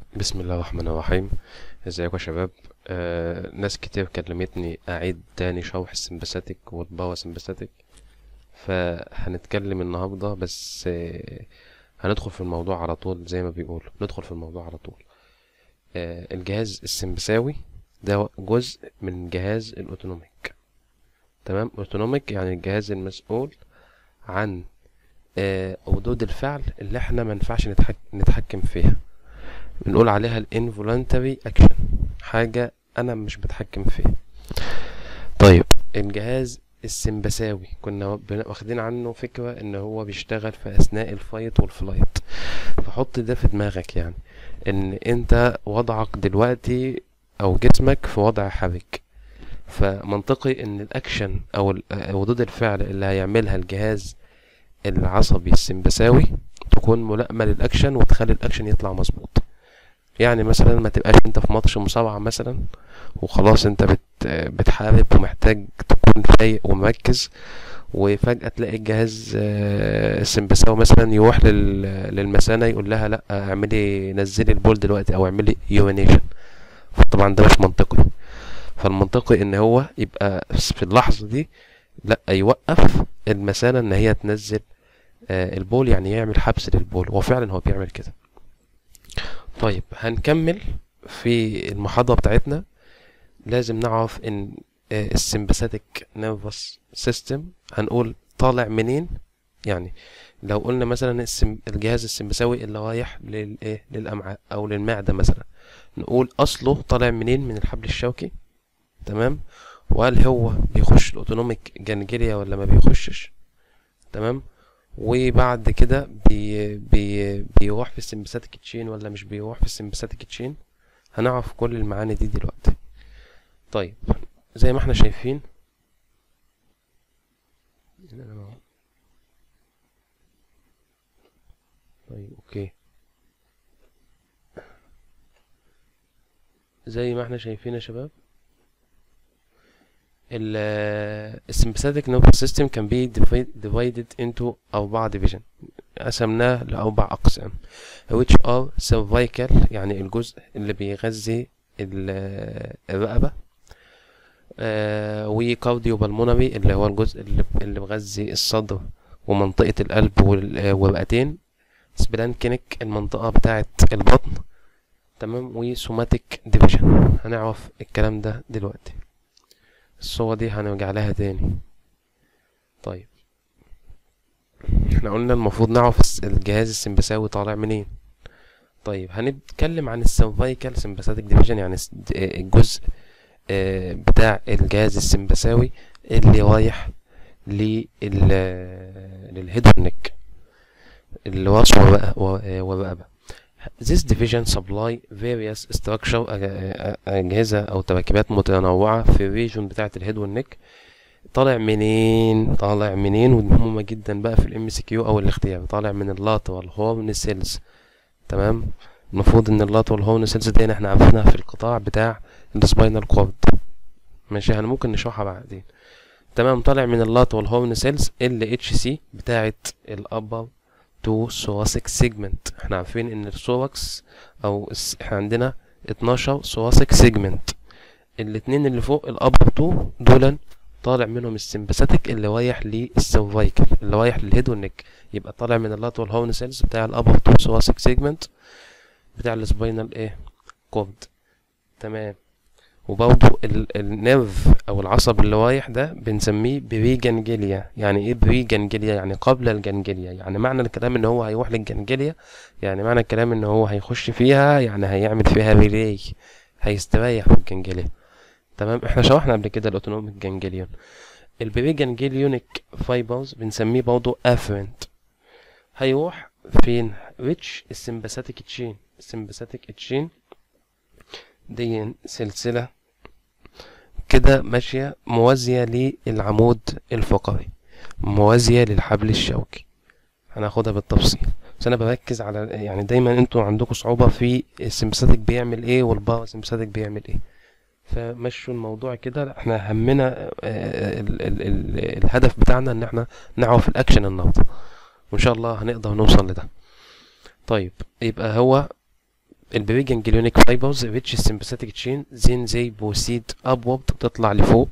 بسم الله الرحمن الرحيم ازيكم يا شباب آه، ناس كتير كلمتني اعيد تاني شرح السمباثيك والبارا سمباثيك فهنتكلم النهارده بس آه، هندخل في الموضوع على طول زي ما بيقولوا ندخل في الموضوع على طول آه، الجهاز السمبثاوي ده جزء من جهاز الاوتونوميك تمام اوتونوميك يعني الجهاز المسؤول عن آه، ردود الفعل اللي احنا منفعش نتحك... نتحكم فيها بنقول عليها الانفولانتري اكشن حاجة انا مش بتحكم فيها طيب الجهاز السمبثاوي كنا بن- واخدين عنه فكرة ان هو بيشتغل في اثناء الفايت والفلايت فحط ده في دماغك يعني ان انت وضعك دلوقتي او جسمك في وضع حرج فمنطقي ان الاكشن او ال- ردود الفعل اللي هيعملها الجهاز العصبي السمبثاوي تكون ملائمة للاكشن وتخلي الاكشن يطلع مظبوط يعني مثلا ما تبقاش انت في ماتش مصارعة مثلا وخلاص انت بت بتحارب ومحتاج تكون فايق ومركز وفجأة تلاقي الجهاز آه، السمبثاوي مثلا يروح لل... للمثانة يقول لها لا اعملي نزلي البول دلوقتي او اعملي يورينيشن طبعا ده مش منطقي فالمنطقي ان هو يبقى في اللحظة دي لا يوقف المثانة ان هي تنزل آه، البول يعني يعمل حبس للبول وفعلا هو بيعمل كده طيب هنكمل في المحاضرة بتاعتنا لازم نعرف ان السمباثيك نيرفس سيستم هنقول طالع منين يعني لو قلنا مثلا السم... الجهاز السمبثاوي اللي رايح للايه للامعاء او للمعده مثلا نقول اصله طالع منين من الحبل الشوكي تمام وهل هو بيخش الاوتونوميك جانجليا ولا ما بيخشش تمام وبعد كده بي بي بيروح في السمباثيك تشين ولا مش بيروح في السمباثيك تشين هنعرف كل المعاني دي دلوقتي طيب زي ما احنا شايفين طيب اوكي زي ما احنا شايفين يا شباب ال السمباثيك نيرفس سيستم كان بي divided into أربعة ديفيجن قسمناه لأربع أقسام which are cervical يعني الجزء اللي بيغذي ال- الرقبة آه وكارديو بالمونري اللي هو الجزء اللي اللي بيغذي الصدر ومنطقة القلب وال- والرئتين سبلانكينيك المنطقة بتاعة البطن تمام وسوماتيك ديفيجن هنعرف الكلام ده دلوقتي الصورة دي هنرجع لها تاني طيب احنا قلنا المفروض نعرف الس- الجهاز السمبثاوي طالع منين طيب هنتكلم عن السيرفايكال سمباثيك ديفيجن يعني الس- د- آه، الجزء آه، بتاع الجهاز السمبثاوي اللي رايح لل للهيد والنك الراس والرقبة والرقبة This division supply various structure أج- أ- أجهزة أو تركيبات متنوعة في الريجون بتاعة الهيد والنك طالع منين طالع منين ودي مهمة جدا بقى في الام سي كيو او الاختيار طالع من اللاترال هورن سيلز تمام المفروض ان اللاترال هورن سيلز دي احنا عرفناها في القطاع بتاع السباينال كورد ماشي احنا ممكن نشرحها بعدين تمام طالع من اللاترال هورن سيلز ال اتش سي بتاعة الابر تو ثوراسيك سيجمنت احنا عارفين ان الثوركس او الس- احنا عندنا 12 ثوراسيك سيجمنت الاتنين اللي فوق الابر تو دول طالع منهم السمباثيك اللي رايح للسيرفايكل اللي رايح للهيد والنك يبقى طالع من اللاترال هورن سيلز بتاع الابر تو ثوراسيك سيجمنت بتاع السباينال ايه كورد تمام وبرضه ال- النيرف او العصب اللي رايح ده بنسميه بري جانجليا يعني ايه بري جانجليا يعني قبل الجانجليا يعني معنى الكلام ان هو هيروح للجانجليا يعني معنى الكلام ان هو هيخش فيها يعني هيعمل فيها ريلي هيستريح في الجانجليا تمام احنا شرحنا قبل كده الاوتونوميك جانجليون البري جانجليونيك فايبرز بنسميه برضه افرنت هيروح فين ريتش السمباثيك تشين السمباثيك تشين دي سلسلة كده ماشية موازية للعمود الفقري موازية للحبل الشوكي هناخدها بالتفصيل بس انا بركز على يعني دايما انتوا عندكم صعوبة في السمباثيك بيعمل ايه والبارا سمباثيك بيعمل ايه فمشوا الموضوع كده لا، احنا همنا آه، ال ال ال الهدف بتاعنا ان احنا نعرف الاكشن النهارده وان شاء الله هنقدر نوصل لده طيب يبقى هو البيبي جانجليونيك فايبرز ريتش السمباثيك تشين زين زي بوسيد ابورد تطلع لفوق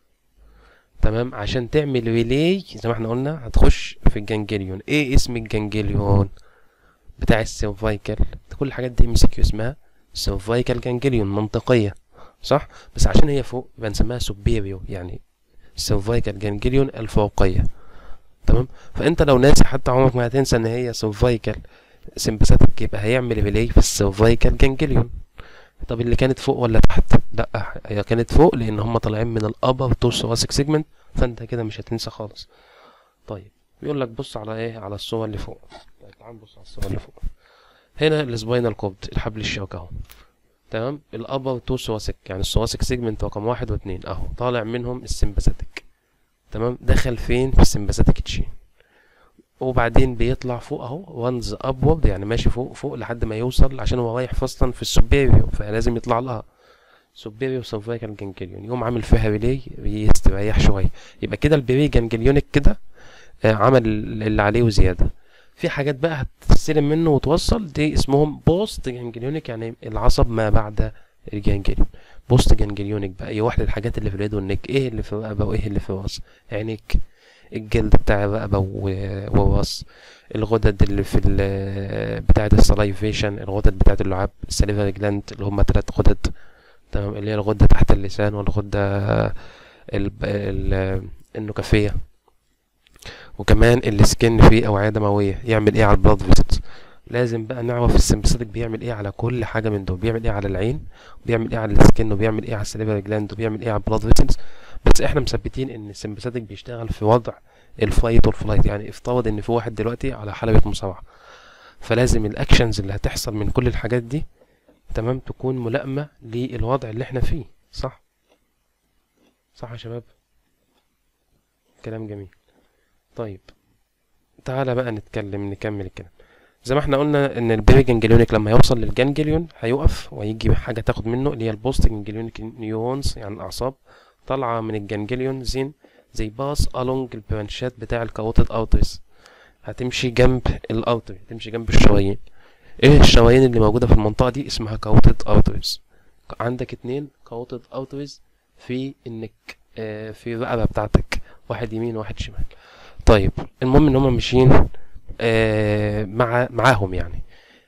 تمام عشان تعمل ريلي زي ما احنا قلنا هتخش في الجانجليون ايه اسم الجانجليون بتاع السيرفايكال كل الحاجات دي ام سي كيو اسمها سيرفايكال جانجليون منطقيه صح بس عشان هي فوق يبقى نسميها سوبيريو يعني سيرفايكال جانجليون الفوقيه تمام فانت لو ناسي حتى عمرك ما هتنسى ان هي سيرفايكال سمباثيك يبقى هيعمل ريلي في السيرفايكال جانجليون طب اللي كانت فوق ولا تحت لا هي كانت فوق لان هم طالعين من الابر تو ثوراسيك سيجمنت فانت كده مش هتنسى خالص طيب بيقول لك بص على ايه على الصور اللي فوق طيب تعال نبص على الصور اللي فوق هنا السباينال كورد الحبل الشوكي اهو تمام الابر تو ثوراسيك يعني الثوراسيك سيجمنت رقم واحد واتنين اهو طالع منهم السمباثيك تمام دخل فين في السمباثيك تشين وبعدين بيطلع فوق اهو وانز ابورد يعني ماشي فوق فوق لحد ما يوصل عشان هو رايح اصلا في السوبيريو فلازم يطلع لها سوبيريو سيرفايكال جانجليون يقوم عامل فيها ريلي يستريح شويه يبقى كده البيبي جانجليونيك كده آه عمل اللي عليه وزياده في حاجات بقى هتستلم منه وتوصل دي اسمهم بوست جانجليونيك يعني العصب ما بعد الجانجليون بوست جانجليونيك بقى يوحد الحاجات اللي في اليد والنك ايه اللي في الرقبه وايه اللي في الراس عينيك الجلد بتاع الرقبة والراس الغدد اللي في بتاعة السلايفيشن الغدد بتاعة اللعاب السليفري جلاند اللي هما تلات غدد تمام اللي هي الغدة تحت اللسان والغدة ال ال النكفية وكمان السكن فيه أوعية دموية يعمل ايه على البلاد فيسلز لازم بقى نعرف السمباثيك بيعمل ايه على كل حاجة من دول بيعمل ايه على العين وبيعمل ايه على السكن وبيعمل ايه على السليفري جلاند وبيعمل ايه على البلاد فيسلز بس احنا مثبتين ان السمباثيك بيشتغل في وضع الفايت والفلايت يعني افترض ان في واحد دلوقتي على حلبة مصارعة فلازم الاكشنز اللي هتحصل من كل الحاجات دي تمام تكون ملائمة للوضع اللي احنا فيه صح صح يا شباب كلام جميل طيب تعالى بقى نتكلم نكمل الكلام زي ما احنا قلنا ان البيبي جانجليونيك لما يوصل للجانجليون هيقف ويجي حاجه تاخد منه اللي هي البوست جانجليونيك نيورونز يعني الاعصاب طالعه من الجانجليون زين زي باس along البرانشات بتاع الكاروتيد ارتريز هتمشي جنب الارتري تمشي جنب الشرايين ايه الشرايين اللي موجوده في المنطقه دي اسمها كاروتيد ارتريز عندك اتنين كاروتيد ارتريز في النك آه في الرقبه بتاعتك واحد يمين وواحد شمال طيب المهم ان هما ماشيين آه مع معاهم يعني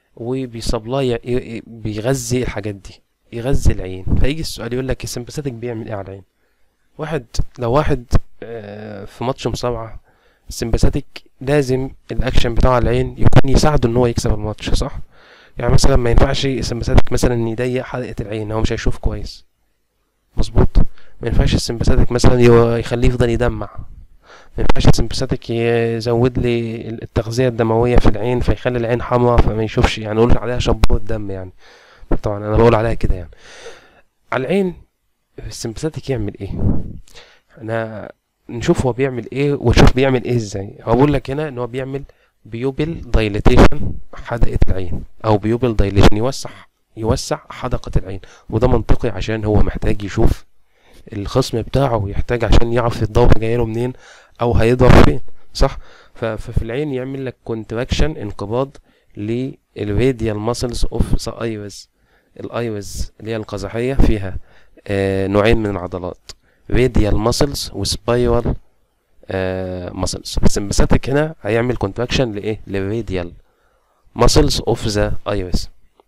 وبيسبلاي بيغذي الحاجات دي يغذي العين فيجي السؤال يقول لك السمباثيك بيعمل ايه على العين واحد لو واحد آه في ماتش مصارعة السمباثيك لازم الاكشن بتاعه على العين يكون يساعده ان هو يكسب الماتش صح يعني مثلا ما ينفعش السمباثيك مثلا يضيق حلقة العين هو مش هيشوف كويس مظبوط ما ينفعش السمباثيك مثلا يخليه يفضل يدمع ما ينفعش السمباثيك يزود لي التغذية الدموية في العين فيخلي العين حمراء فما يشوفش يعني نقول عليها شبوه الدم يعني طبعا انا بقول عليها كده يعني على العين السمباثيك يعمل ايه انا نشوف هو بيعمل ايه ونشوف بيعمل ايه ازاي هو بقول لك هنا ان هو بيعمل بيوبل دايليتيشن حدقة العين او بيوبل دايليشن يوسع يوسع حدقة العين وده منطقي عشان هو محتاج يشوف الخصم بتاعه يحتاج عشان يعرف الضربة جايه له منين او هيضرب فين صح ففي العين يعمل لك كونتراكشن انقباض للراديال ماسلز اوف ذا ايرز الايرز اللي هي القزحية فيها آه نوعين من العضلات radial muscles وسبايرال آه muscles السمباثيك هنا هيعمل كونتراكشن لايه للراديال muscles of the iris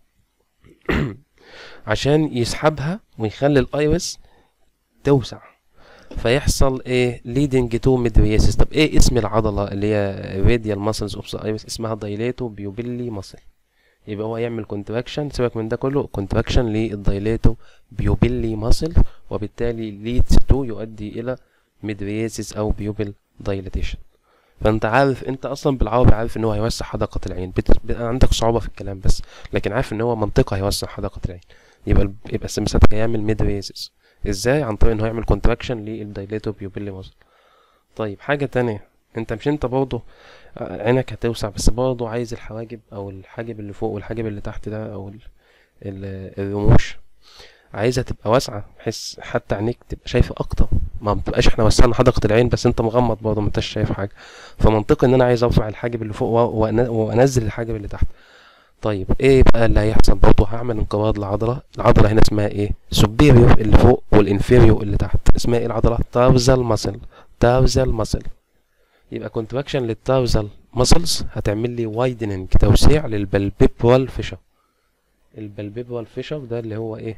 عشان يسحبها ويخلي الايرس توسع فيحصل ايه leading to midriasis طب ايه اسم العضلة اللي هي radial muscles of the iris اسمها dilato pupilli muscle يبقى هو يعمل كونتراكشن سيبك من ده كله كونتراكشن للدايليتو بيوبيلي ماسل وبالتالي ليدز تو يؤدي الى ميدرياسيس او بيوبل دايليتيشن فانت عارف انت اصلا بالعربي عارف ان هو هيوسع حدقة العين بت... عندك صعوبة في الكلام بس لكن عارف ان هو منطقة هيوسع حدقة العين يبقى يبقى السمساتيك هيعمل ميدرياسيس ازاي عن طريق ان هو يعمل كونتراكشن للدايليتو بيوبيلي ماسل طيب حاجة تانية انت مش انت برضه عينك هتوسع بس برضه عايز الحواجب او الحاجب اللي فوق والحاجب اللي تحت ده او ال ال الرموش عايزها تبقى واسعة بحيث حتى عينيك تبقى شايفة اكتر ما بتبقاش احنا وسعنا حدقة العين بس انت مغمض برضه ما انتش شايف حاجة فمنطقي ان انا عايز ارفع الحاجب اللي فوق وانزل الحاجب اللي تحت طيب ايه بقى اللي هيحصل برضه هعمل انقباض لعضله العضله هنا اسمها ايه سوبيريور اللي فوق والانفيريور اللي تحت اسمها ايه العضله تارزال ماسل تارزال ماسل يبقى كونتراكشن للتارزال ماسلز هتعمل لي وايدننج توسيع للبلبيبرال فيشر البلبيبرال فيشر ده اللي هو ايه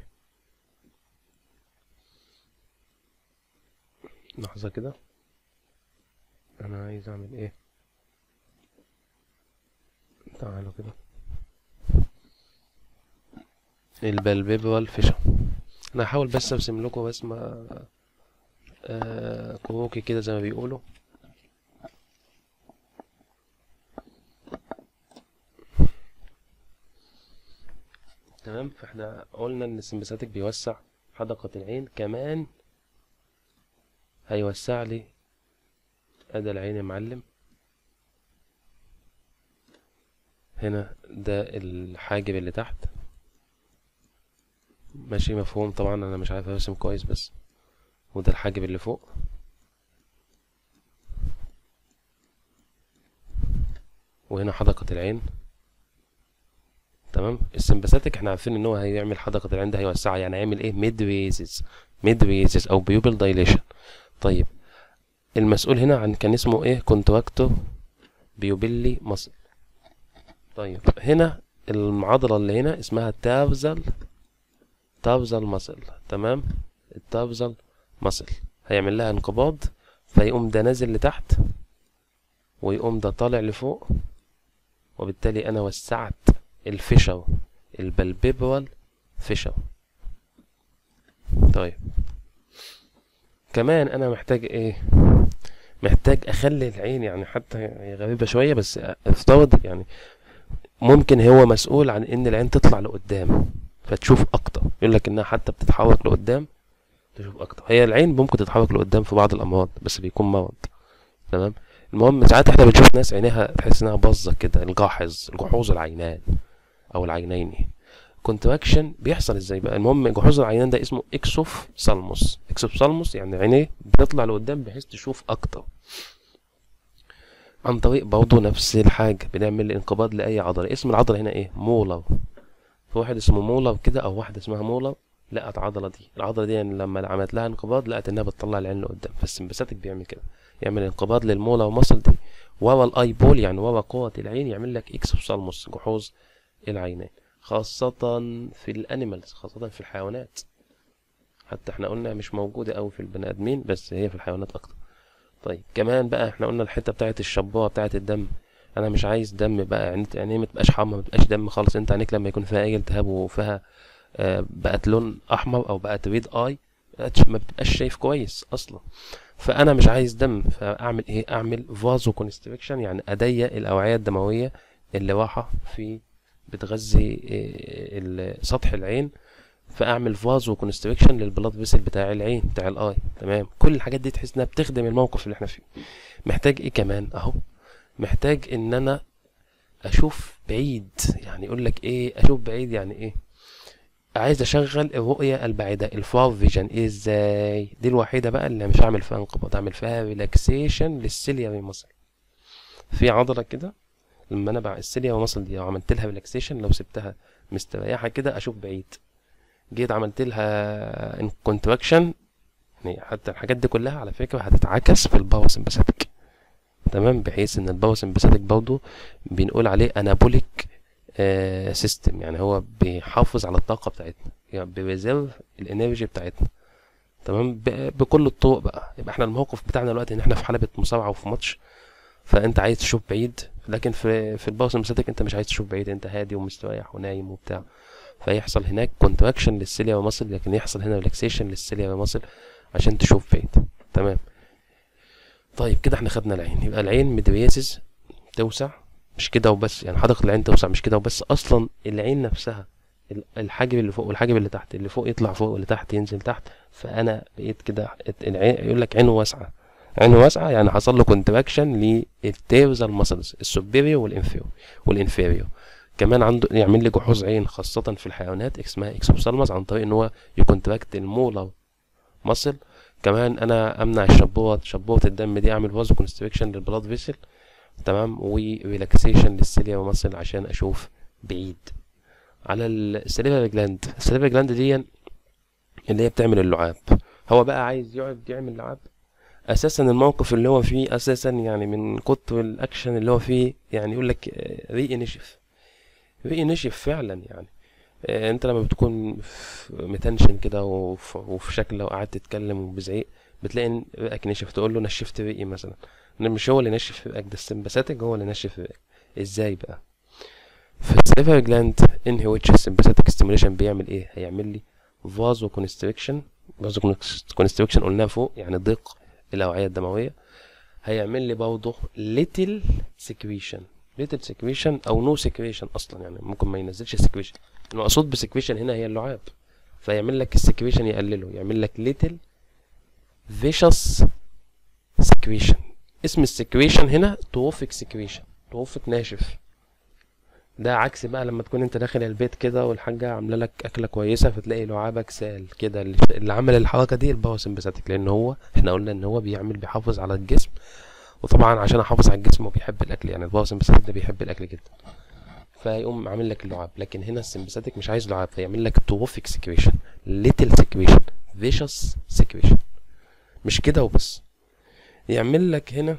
لحظة كده انا عايز اعمل ايه تعالوا كده البلبيبرال فيشر انا هحاول بس ارسم لكم رسمة آه كروكي كده زي ما بيقولوا تمام فاحنا قلنا ان السمباثيك بيوسع حدقة العين كمان هيوسع لي ادي العين يا معلم هنا ده الحاجب اللي تحت ماشي مفهوم طبعا انا مش عارف ارسم كويس بس وده الحاجب اللي فوق وهنا حدقة العين تمام السمباثيك احنا عارفين ان هو هيعمل حدقة العين ده هيوسعها يعني هيعمل ايه ميد ويزز ميد ويزز او بيوبل دايليشن طيب المسؤول هنا عن كان اسمه ايه كونتراكتور بيوبيلي مصل طيب هنا العضلة اللي هنا اسمها تابزل تابزل مصل تمام التابزل مصل هيعمل لها انقباض فيقوم ده نازل لتحت ويقوم ده طالع لفوق وبالتالي انا وسعت الفيشر البلبيبرال فيشر طيب كمان انا محتاج ايه محتاج اخلي العين يعني حتى هي غريبة شوية بس افترض يعني ممكن هو مسؤول عن ان العين تطلع لقدام فتشوف اكتر يقول لك انها حتى بتتحرك لقدام تشوف اكتر هي العين ممكن تتحرك لقدام في بعض الامراض بس بيكون مرض تمام المهم ساعات احنا بنشوف ناس عينيها تحس انها باظه كده الجاحظ الجحوظ العينان او العينين كونتراكشن بيحصل ازاي بقى المهم جحوظ العينان ده اسمه اكسوف سالموس اكسوف سالموس يعني عينيه بتطلع لقدام بحيث تشوف اكتر عن طريق برضه نفس الحاجة بنعمل انقباض لأي عضلة اسم العضلة هنا ايه مولر في واحد اسمه مولر كده أو واحدة اسمها مولر لقت عضلة دي العضلة دي يعني لما عملت لها انقباض لقت انها بتطلع العين لقدام فالسمباثيك بيعمل كده يعمل انقباض للمولر ماسل دي ورا الاي بول يعني ورا قوة العين يعمل لك اكسوسالموس جحوظ العينين خاصة في الانيمالز خاصة في الحيوانات حتى احنا قلنا مش موجودة أوي في البني آدمين بس هي في الحيوانات أكتر طيب كمان بقى احنا قلنا الحتة بتاعت الشبوة بتاعت الدم أنا مش عايز دم بقى يعني عينيه متبقاش حمرا متبقاش دم خالص انت عينيك لما يكون فيها أي التهاب وفيها آه بقت لون أحمر أو بقت ريد آي ما بتبقاش شايف كويس أصلا فأنا مش عايز دم فأعمل إيه أعمل فازو كونستريكشن يعني أضيق الأوعية الدموية اللي راحة في بتغذي سطح العين فاعمل فازو كونستريكشن للبلاد فيسل بتاع العين بتاع الاي تمام كل الحاجات دي تحس انها بتخدم الموقف اللي احنا فيه محتاج ايه كمان اهو محتاج ان انا اشوف بعيد يعني يقول لك ايه اشوف بعيد يعني ايه عايز اشغل الرؤية البعيدة الفار فيجن ازاي دي الوحيدة بقى اللي مش هعمل فيها انقباض اعمل فيها ريلاكسيشن للسيلياري مصل في عضلة كده لما انا بقى السيلياري مصل دي لو عملت لها ريلاكسيشن لو سبتها مستريحة كده اشوف بعيد جيت عملت لها كونتراكشن يعني حتى الحاجات دي كلها على فكرة هتتعكس في الباور سمباثيك تمام بحيث ان الباور سمباثيك برضه بنقول عليه انابوليك آه سيستم يعني هو بيحافظ على الطاقة بتاعتنا يعني بيريزيرف الانرجي بتاعتنا تمام بكل الطرق بقى يبقى احنا الموقف بتاعنا دلوقتي ان احنا في حلبة مصارعة وفي ماتش فانت عايز تشوف بعيد لكن في في الباور سمباثيك انت مش عايز تشوف بعيد انت هادي ومستريح ونايم وبتاع فيحصل هناك كونتراكشن للسيليا ومصل لكن يحصل هنا ريلاكسيشن للسيليا ومصل عشان تشوف بعيد تمام طيب كده احنا خدنا العين يبقى العين مدرياسز توسع مش كده وبس يعني حدقة العين توسع مش كده وبس اصلا العين نفسها الحاجب اللي فوق والحاجب اللي تحت اللي فوق يطلع فوق واللي تحت ينزل تحت فانا بقيت كده العين يقول لك عينه واسعه عينه واسعه يعني حصل له كونتراكشن للتيرزال ماسلز السوبيريور والانفيريور والانفيريور كمان عنده يعمل لي جحوظ عين خاصة في الحيوانات اسمها اكسوبسالمس عن طريق ان هو يكونتراكت المولر ماسل كمان انا امنع الشبوة شبوة الدم دي اعمل فازو كونستريكشن للبلاد فيسل تمام وريلاكسيشن للسيليا وماسل عشان اشوف بعيد على السليفري جلاند السليفري جلاند دي اللي هي بتعمل اللعاب هو بقى عايز يقعد يعمل لعاب اساسا الموقف اللي هو فيه اساسا يعني من كتر الاكشن اللي هو فيه يعني يقول لك ريقي نشف ريقي نشف فعلا يعني آه، انت لما بتكون في- متنشن كده وف- وفي شكل لو قعدت تتكلم وبزعيق بتلاقي إن ريقك نشف تقول له نشفت ريقي مثلا إن مش هو اللي نشف ريقك ده السمباثيك هو اللي نشف ريقك ازاي بقى في السليفري جلاند ان which السمباثيك ستيموليشن بيعمل ايه هيعمل لي فازو كونستريكشن فازو كونستريكشن قلناها فوق يعني ضيق الاوعيه الدمويه هيعمل لي برضه ليتل سكريشن ليتل سكريشن او نو سكريشن اصلا يعني ممكن ما ينزلش سكريشن المقصود بسكريشن هنا هي اللعاب فيعمل لك السكريشن يقلله يعمل لك ليتل فيشس سكريشن اسم السكريشن هنا توفيك سكريشن توفيك ناشف ده عكس بقى لما تكون انت داخل البيت كده والحاجة عاملة لك أكلة كويسة فتلاقي لعابك سال كده اللي اللي عمل الحركة دي الباراسمباثيك لأن هو احنا قلنا إن هو بيعمل بيحافظ على الجسم وطبعا عشان أحافظ على الجسم وبيحب الأكل يعني الباراسمباثيك ده بيحب الأكل جدا فيقوم عامل لك اللعاب لكن هنا السمباثيك مش عايز لعاب فيعمل لك توفيك سكريشن ليتل سكريشن فيشس سكريشن مش كده وبس يعمل لك هنا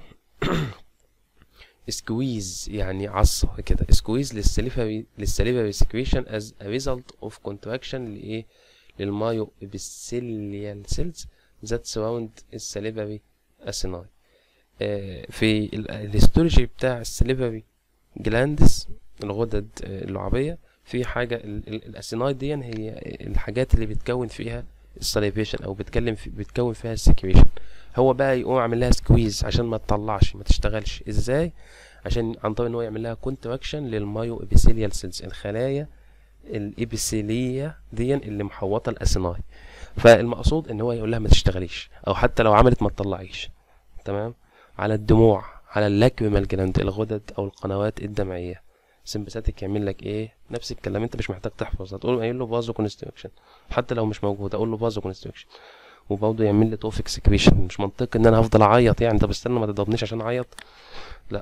سكويز يعني عصة كده سكويز للسليفري للسليفري سكريشن as a result of contraction لإيه للمايو epithelial cells that surround السليفري acini آه، في ال- الهيستولوجي بتاع السليفري جلاندس الغدد آه، اللعابية في حاجة ال- ال- الاسيناي دي هي الحاجات اللي بتكون فيها السليفيشن او بتكلم في بتكون فيها السكريشن هو بقى يقوم عامل لها سكويز عشان ما تطلعش ما تشتغلش ازاي عشان عن طريق ان هو يعمل لها كونتراكشن للمايو ابيثيليال سيلز الخلايا الابيثيليه دي اللي محوطه الاسيناي فالمقصود ان هو يقول لها ما تشتغليش او حتى لو عملت ما تطلعيش تمام على الدموع على اللاكريمال جلاند الغدد او القنوات الدمعيه سمباثيك يعمل لك ايه نفس الكلام انت مش محتاج تحفظ هتقول قايل له فازو كونستريكشن حتى لو مش موجود اقول له فازو كونستريكشن وبرضه يعمل لي توفيك سكريشن مش منطقي ان انا هفضل اعيط يعني طب استنى ما تضربنيش عشان اعيط لا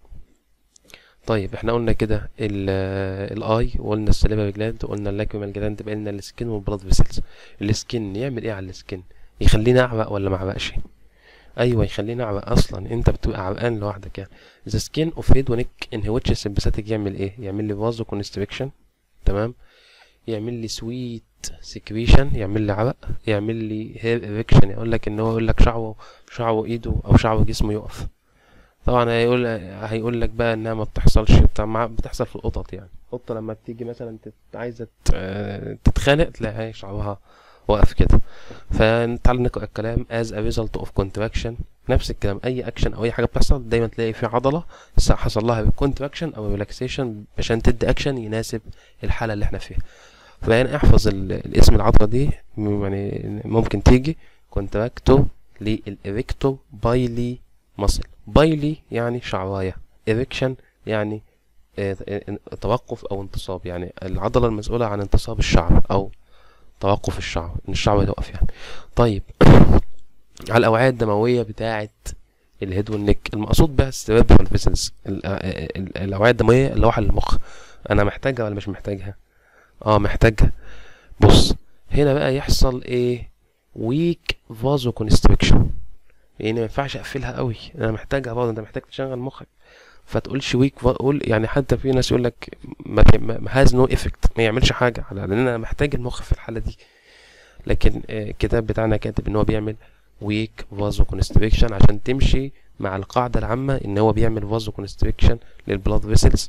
طيب احنا قلنا كده الاي وقلنا السليفري جلاند وقلنا اللاكريمال جلاند بقينا السكين والبلاد فيسلز السكين يعمل ايه على السكين يخليني اعرق ولا ما اعرقش ايوه يخليني اعرق اصلا انت بتبقى عرقان لوحدك يعني the skin of head ونك in which sympathetic يعمل ايه يعمل لي vaso constriction تمام يعمل لي sweet secretion يعمل لي عرق يعمل لي hair erection يقول لك ان هو يقول لك شعره شعره ايده او شعره جسمه يقف طبعا هيقول هيقول لك بقى انها ما بتحصلش بتاع- مع- بتحصل في القطط يعني القطه لما بتيجي مثلا تت- عايزه ت- آه، تتخانق تلاقيها شعرها واقف كده فتعال نقرا الكلام as a result of contraction نفس الكلام اي اكشن او اي حاجه بتحصل دايما تلاقي في عضله س- حصل لها كونتراكشن او ريلاكسيشن عشان تدي اكشن يناسب الحاله اللي احنا فيها فيعني احفظ ال- الاسم العضله دي م- يعني ممكن تيجي كونتراكتو للإريكتو بايلي مصل بايلي يعني شعراية إريكشن يعني آه، آه، توقف أو انتصاب يعني العضلة المسؤولة عن انتصاب الشعر أو توقف الشعر إن الشعر يتوقف يعني طيب على الأوعية الدموية بتاعة الهيد والنك المقصود بها السيريبرال فيسلز الأوعية الدموية اللي رايحة للمخ أنا محتاجها ولا مش محتاجها؟ اه محتاجها بص هنا بقى يحصل ايه ويك فازو كونستريكشن يعني ما ينفعش اقفلها قوي انا محتاجها برضه انت محتاج تشغل مخك فتقولش ويك قول يعني حتى في ناس يقول لك ما هاز نو افكت ما يعملش حاجه على لان انا محتاج المخ في الحاله دي لكن آه، الكتاب بتاعنا كاتب ان هو بيعمل ويك فازو كونستريكشن عشان تمشي مع القاعده العامه ان هو بيعمل فازو كونستريكشن للبلاد فيسلز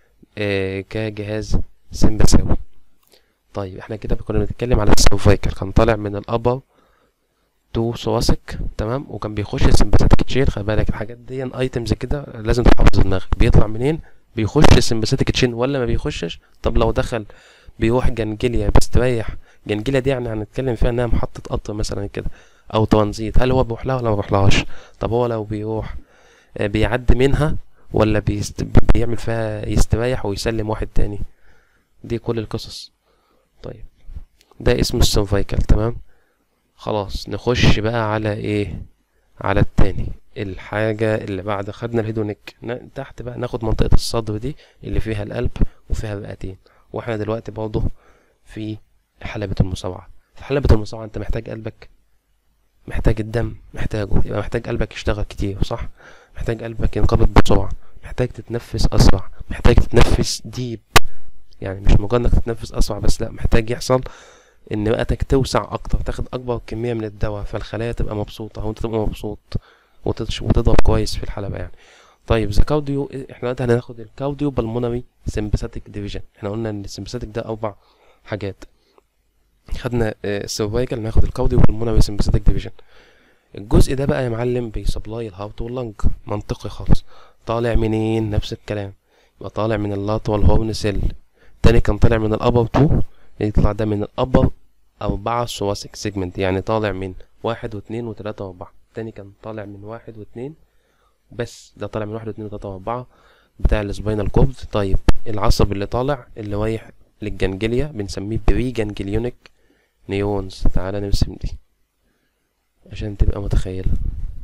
كجهاز سمبثاوي طيب احنا كده كنا بنتكلم على السيرفايكال كان طالع من الابر تو ثوراسيك تمام وكان بيخش السمباثيك تشين خلي بالك الحاجات دي ايتمز كده لازم تحفظ دماغك بيطلع منين بيخش السمباثيك تشين ولا ما بيخشش طب لو دخل بيروح جنجليا بيستريح جنجليا دي يعني هنتكلم فيها انها محطة قطر مثلا كده او ترانزيت هل هو بيروح لها ولا ما بيروحلهاش طب هو لو بيروح آه، بيعدي منها ولا بيست... بيعمل فيها يستريح ويسلم واحد تاني دي كل القصص طيب ده اسمه السيرفايكال تمام خلاص نخش بقى على ايه على التاني الحاجة اللي بعد خدنا الهيدونيك ن- تحت بقى ناخد منطقة الصدر دي اللي فيها القلب وفيها الرئتين واحنا دلوقتي برضه في حلبة المصارعة في حلبة المصارعة انت محتاج قلبك محتاج الدم محتاجه يبقى محتاج قلبك يشتغل كتير صح محتاج قلبك ينقبض بسرعة محتاج تتنفس أسرع محتاج تتنفس ديب يعني مش مجرد انك تتنفس أسرع بس لا محتاج يحصل ان رئتك توسع اكتر تاخد اكبر كمية من الدواء فالخلايا تبقى مبسوطة وانت تبقى مبسوط وتتش- وتضرب كويس في الحلبة يعني طيب ذا كارديو احنا دلوقتي هناخد الكارديو بالمونري سمباثيك ديفيجن احنا قلنا ان السمباثيك ده اربع حاجات خدنا السيرفايكال ناخد الكارديو بالمونري سمباثيك ديفيجن الجزء ده بقى يا معلم بيسبلاي الهارت واللنج منطقي خالص طالع منين نفس الكلام يبقى طالع من اللاترال هورن سيل تاني كان طالع من الابر 2 يطلع ده من الابر أربعة ثوراسيك سيجمنت يعني طالع من واحد واتنين وتلاتة وأربعة التاني كان طالع من واحد واتنين بس ده طالع من واحد واتنين وتلاتة وأربعة بتاع السباينال كورد طيب العصب اللي طالع اللي رايح للجنجليا بنسميه بري جانجليونيك نيورونز تعالى نرسم دي عشان تبقى متخيلة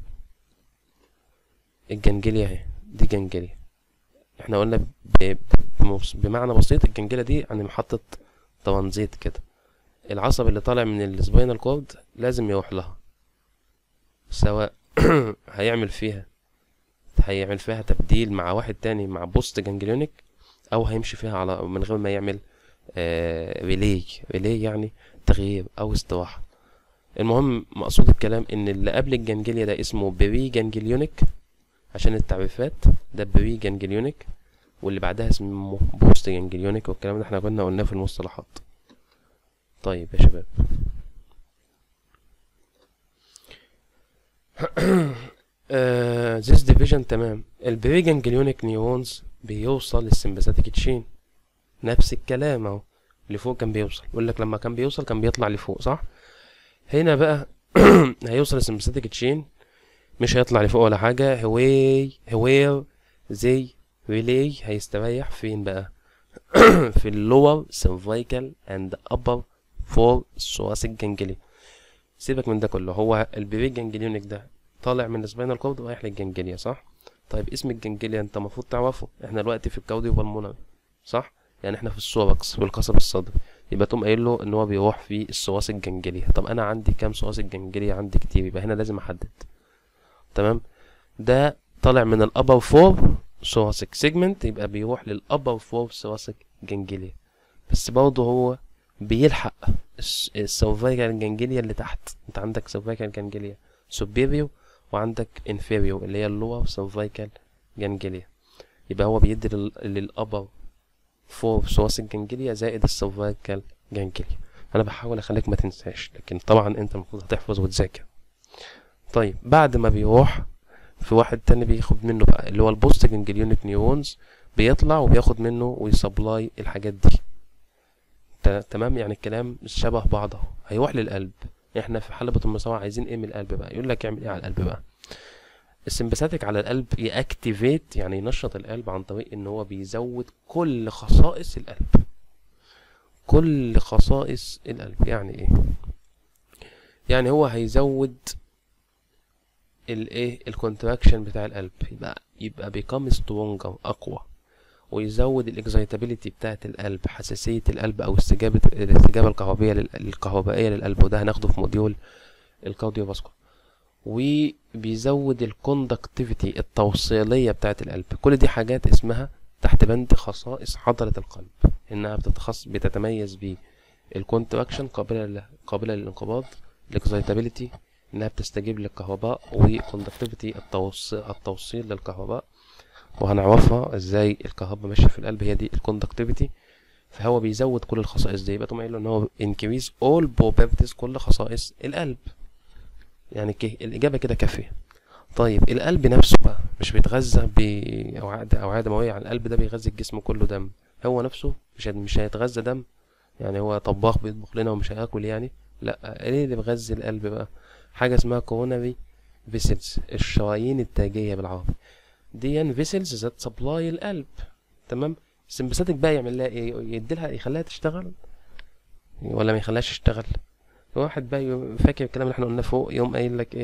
الجنجليا اهي دي جنجليا احنا قلنا ب- بموس- بمعنى بسيط الجنجليا دي يعني محطة ترانزيت كده العصب اللي طالع من السباينال كورد لازم يروح لها سواء هيعمل فيها هيعمل فيها تبديل مع واحد تاني مع بوست جانجليونيك او هيمشي فيها على من غير ما يعمل آه ريلي ريلي يعني تغيير او استراحة المهم مقصود الكلام ان اللي قبل الجانجليا ده اسمه بري جانجليونيك عشان التعريفات ده بري جانجليونيك واللي بعدها اسمه بوست جانجليونيك والكلام ده احنا كنا قلناه في المصطلحات طيب يا شباب آه this division تمام البري جانجليونيك نيورونز بيوصل للسمباثيك تشين نفس الكلام اهو لفوق كان بيوصل يقول لك لما كان بيوصل كان بيطلع لفوق صح هنا بقى هيوصل السمباثيك تشين مش هيطلع لفوق ولا حاجة هواي هوير زي ريلي هيستريح فين بقى في اللور سيرفايكال اند upper فور thoracic جانجلي سيبك من ده كله هو البري جانجليونيك ده طالع من السباينال كورد ورايح للجانجليا صح طيب اسم الجانجليا انت المفروض تعرفه احنا دلوقتي في الكارديو بالمونري صح يعني احنا في السوركس في القصب الصدري يبقى تقوم قايل له ان هو بيروح في الثوراسيك جانجليا طب انا عندي كام ثوراسيك جانجليا عندي كتير يبقى هنا لازم احدد تمام ده طالع من الابر فور ثوراسيك سيجمنت يبقى بيروح للابر فور ثوراسيك جانجليا بس برضه هو بيلحق السيرفايكال جانجليا اللي تحت انت عندك سيرفايكال جانجليا سوبيريو وعندك انفيريو اللي هي اللور سيرفايكال جانجليا يبقى هو بيدي لل- للابر فور ثوراسيك جانجليا زائد السيرفايكال جانجليا انا بحاول اخليك ما تنساش لكن طبعا انت المفروض هتحفظ وتذاكر طيب بعد ما بيروح في واحد تاني بياخد منه بقى اللي هو البوست جانجليونيك نيورونز بيطلع وبياخد منه ويسبلاي الحاجات دي ت- تمام يعني الكلام شبه بعض اهو هيروح للقلب احنا في حلبة المصارعة عايزين ايه من القلب بقى يقول لك اعمل ايه على القلب بقى السمباثيك على القلب ياكتيفيت يعني ينشط القلب عن طريق ان هو بيزود كل خصائص القلب كل خصائص القلب يعني ايه يعني هو هيزود الايه الكونتراكشن بتاع القلب يبقى يبقى بيكم سترونجر اقوى ويزود الاكزايتابيليتي بتاعه القلب حساسيه القلب او استجابه الاستجابه الكهربائيه لل- الكهربائيه للقلب وده هناخده في موديول الكارديو فاسكولار وبيزود الكوندكتيفيتي التوصيليه بتاعه القلب كل دي حاجات اسمها تحت بند خصائص عضله القلب انها بتتخص بتتميز بالكونتراكشن قابله ل- قابله للانقباض الاكزايتابيليتي انها بتستجيب للكهرباء وكوندكتيفيتي التوصيل التوصيل للكهرباء وهنعرفها ازاي الكهرباء ماشيه في القلب هي دي الكوندكتيفيتي فهو بيزود كل الخصائص دي يبقى تقوم قايل له ان هو increase all probabilities كل خصائص القلب يعني كي الاجابه كده كافيه طيب القلب نفسه بقى مش بيتغذى بأوعاد أوعية دموية يعني القلب ده بيغذي الجسم كله دم هو نفسه مش هي- مش هيتغذى دم يعني هو طباخ بيطبخ لنا ومش هياكل يعني لا ايه اللي بيغذي القلب بقى حاجة اسمها coronary vessels الشرايين التاجية بالعربي دي فيسلز ذات سبلاي القلب تمام السمباثيك بقى يعمل لها ايه يديلها يخليها تشتغل ولا ما يخليهاش تشتغل واحد بقى يقوم فاكر الكلام اللي احنا قلناه فوق يقوم قايل لك ايه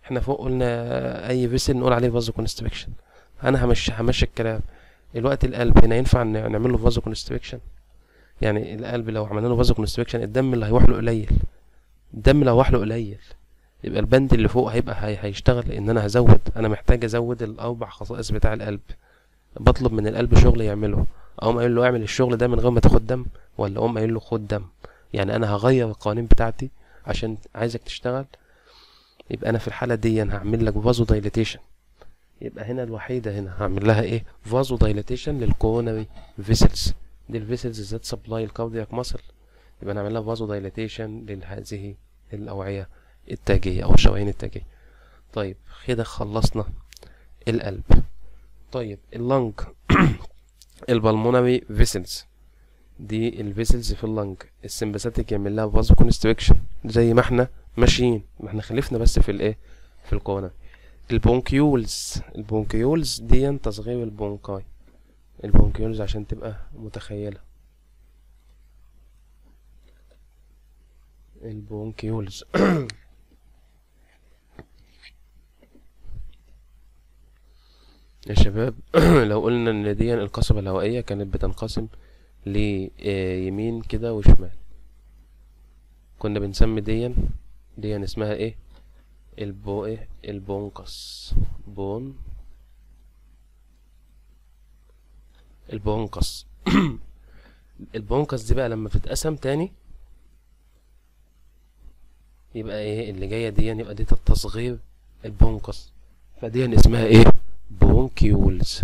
احنا فوق قلنا اي فيسل نقول عليه فازو كونستريكشن انا همشي همشي الكلام الوقت القلب هنا ينفع ن- نعمل له فازو كونستريكشن يعني القلب لو عملنا له فازو كونستريكشن الدم اللي هيروح له قليل الدم اللي هيروح له قليل يبقى البند اللي فوق هيبقى هي هيشتغل ان انا هزود انا محتاج ازود الاربع خصائص بتاع القلب بطلب من القلب شغل يعمله اقوم قايل له اعمل الشغل ده من غير ما تاخد دم ولا اقوم قايل له خد دم يعني انا هغير القوانين بتاعتي عشان عايزك تشتغل يبقى انا في الحاله دي أنا هعمل لك فازو دايليتيشن يبقى هنا الوحيده هنا هعمل لها ايه فازو دايليتيشن للكورونري فيسلز دي الفيسلز ذات سبلاي الكاردياك ماسل يبقى نعمل لها فازو دايليتيشن لهذه الاوعيه التاجيه او الشرايين التاجيه طيب كده خلصنا القلب طيب اللنج البلمونري فيسلز دي الفيسلز في اللنج السمباثيك يعمل لها فازو كونستريكشن زي ما احنا ماشيين ما احنا خلفنا بس في الايه في الكونا البونكيولز البونكيولز دي تصغير البونكاي البونكيولز عشان تبقى متخيلة البونكيولز يا شباب لو قلنا ان دي القصبة الهوائية كانت بتنقسم ليمين كده وشمال كنا بنسمي دي دي اسمها ايه البو ايه البونقص بون البونقص البونقص دي بقى لما بتتقسم تاني يبقى ايه اللي جايه دي يبقى دي التصغير البونقص فدي اسمها ايه بونكيولز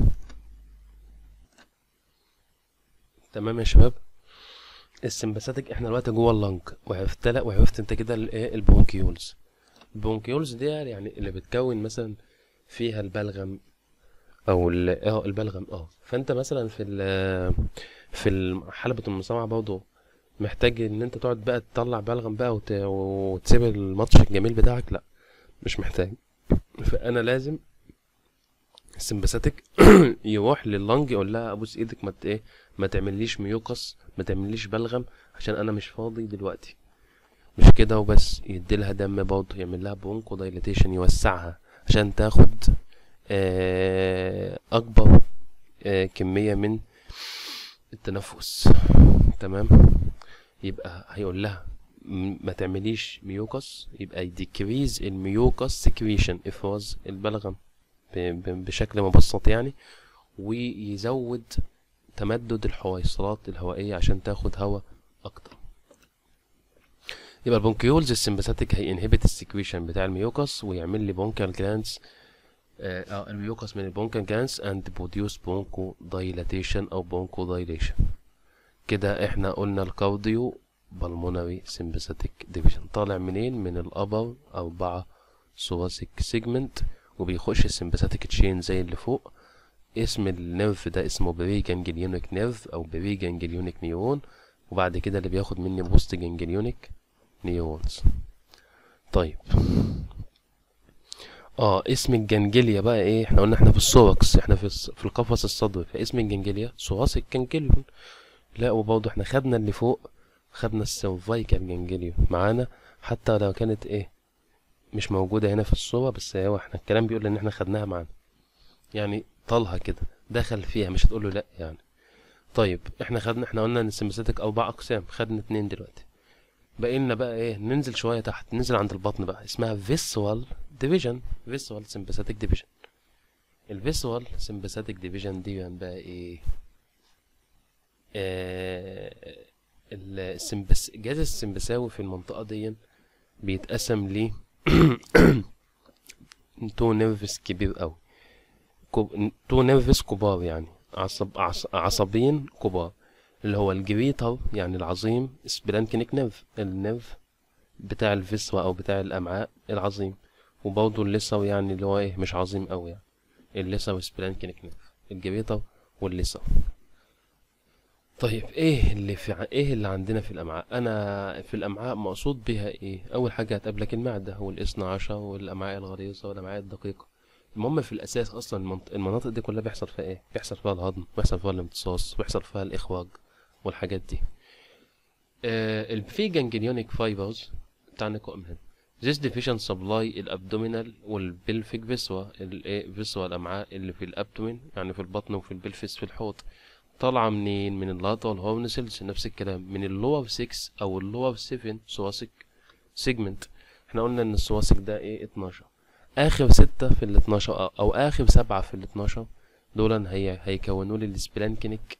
تمام يا شباب السمباثيك احنا دلوقتي جوه اللنج وعرفت لا وعرفت انت كده الايه البونكيولز البونكيولز دي يعني اللي بتكون مثلا فيها البلغم او ال- اه البلغم اه فانت مثلا في ال في ال- حلبة المصارعة برضه محتاج ان انت تقعد بقى تطلع بلغم بقى وت... وتسيب الماتش الجميل بتاعك لا مش محتاج فانا لازم السمباثيك يروح لللنج يقول لها ابوس ايدك ما ت- ايه ما تعمليش ميوكس ما تعمليش بلغم عشان انا مش فاضي دلوقتي مش كده وبس يديلها دم برضه يعمل لها برونكو دايليتيشن يوسعها عشان تاخد آه، اكبر آه، كمية من التنفس تمام يبقى هيقول لها م- ما تعمليش ميوكس يبقى يديكريز الميوكس سكريشن افراز البلغم ب- ب- بشكل مبسط يعني ويزود تمدد الحويصلات الهوائية عشان تاخد هواء أكتر يبقى البونكيولز السمباثيك هينهبت السكريشن بتاع الميوكس ويعمل لي بونكال جلانس اه الميوكس من البونكال جلانس اند بروديوس بونكو دايلاتيشن او بونكو دايليشن كده احنا قلنا الكارديو بالمونري سمباثيك ديفيجن طالع منين من الابر أربعة ثوراسيك سيجمنت وبيخش السمباثيك تشين زي اللي فوق اسم النيرف ده اسمه بري جانجليونيك نيرف او بري جانجليونيك نيورون وبعد كده اللي بياخد مني بوست جانجليونيك نيورونز طيب اه اسم الجنجليا بقى ايه احنا قلنا احنا في السوركس احنا في الس- في القفص الصدري فاسم الجنجليا ثوراسيك جانجليون لا وبرضه احنا خدنا اللي فوق خدنا السيرفايكال جانجليون معانا حتى لو كانت ايه مش موجودة هنا في الصورة بس هو احنا الكلام بيقول ان احنا خدناها معانا يعني طالها كده دخل فيها مش هتقول له لا يعني طيب احنا خدنا احنا قلنا ان السمباثيك اربع اقسام خدنا اتنين دلوقتي باقي لنا بقى ايه ننزل شويه تحت ننزل عند البطن بقى اسمها فيسوال ديفيجن فيسوال سمباثيك ديفيجن الفيسوال سمباثيك ديفيجن دي بقى ايه آه السمبس الجهاز السمبثاوي في المنطقه دي بيتقسم ل تو نيرفس كبير أوي كوب... تو نيرفس كبار يعني عصب عص... عصبين كبار اللي هو الجريتر يعني العظيم سبلانكينيك نيرف النيرف بتاع الفيسوا او بتاع الامعاء العظيم وبرضه الليسر يعني اللي هو ايه مش عظيم قوي يعني الليسر سبلانكينيك نيرف الجريتر والليسر طيب ايه اللي في ع- ايه اللي عندنا في الامعاء انا في الامعاء مقصود بيها ايه اول حاجه هتقابلك المعده والاثنى عشر والامعاء الغليظه والامعاء الدقيقه المهم في الاساس اصلا المنط- المناطق دي كلها بيحصل فيها ايه بيحصل فيها الهضم بيحصل فيها الامتصاص بيحصل فيها الاخراج والحاجات دي آه ال- في جانجليونيك فايبرز بتاع النيكوم هنا This division supply الابدومينال والبلفيك فيسوا الايه فيسوا الامعاء اللي في الابدومين يعني في البطن وفي البلفس في الحوض طالعة منين من اللاترال هورن سيلز نفس الكلام من اللور 6 او اللور 7 سواسك سيجمنت احنا قلنا ان السواسك ده ايه 12 اخر ستة في ال 12 أو- او اخر سبعة في ال 12 دول هي هيكونوا لي السبلانكينيك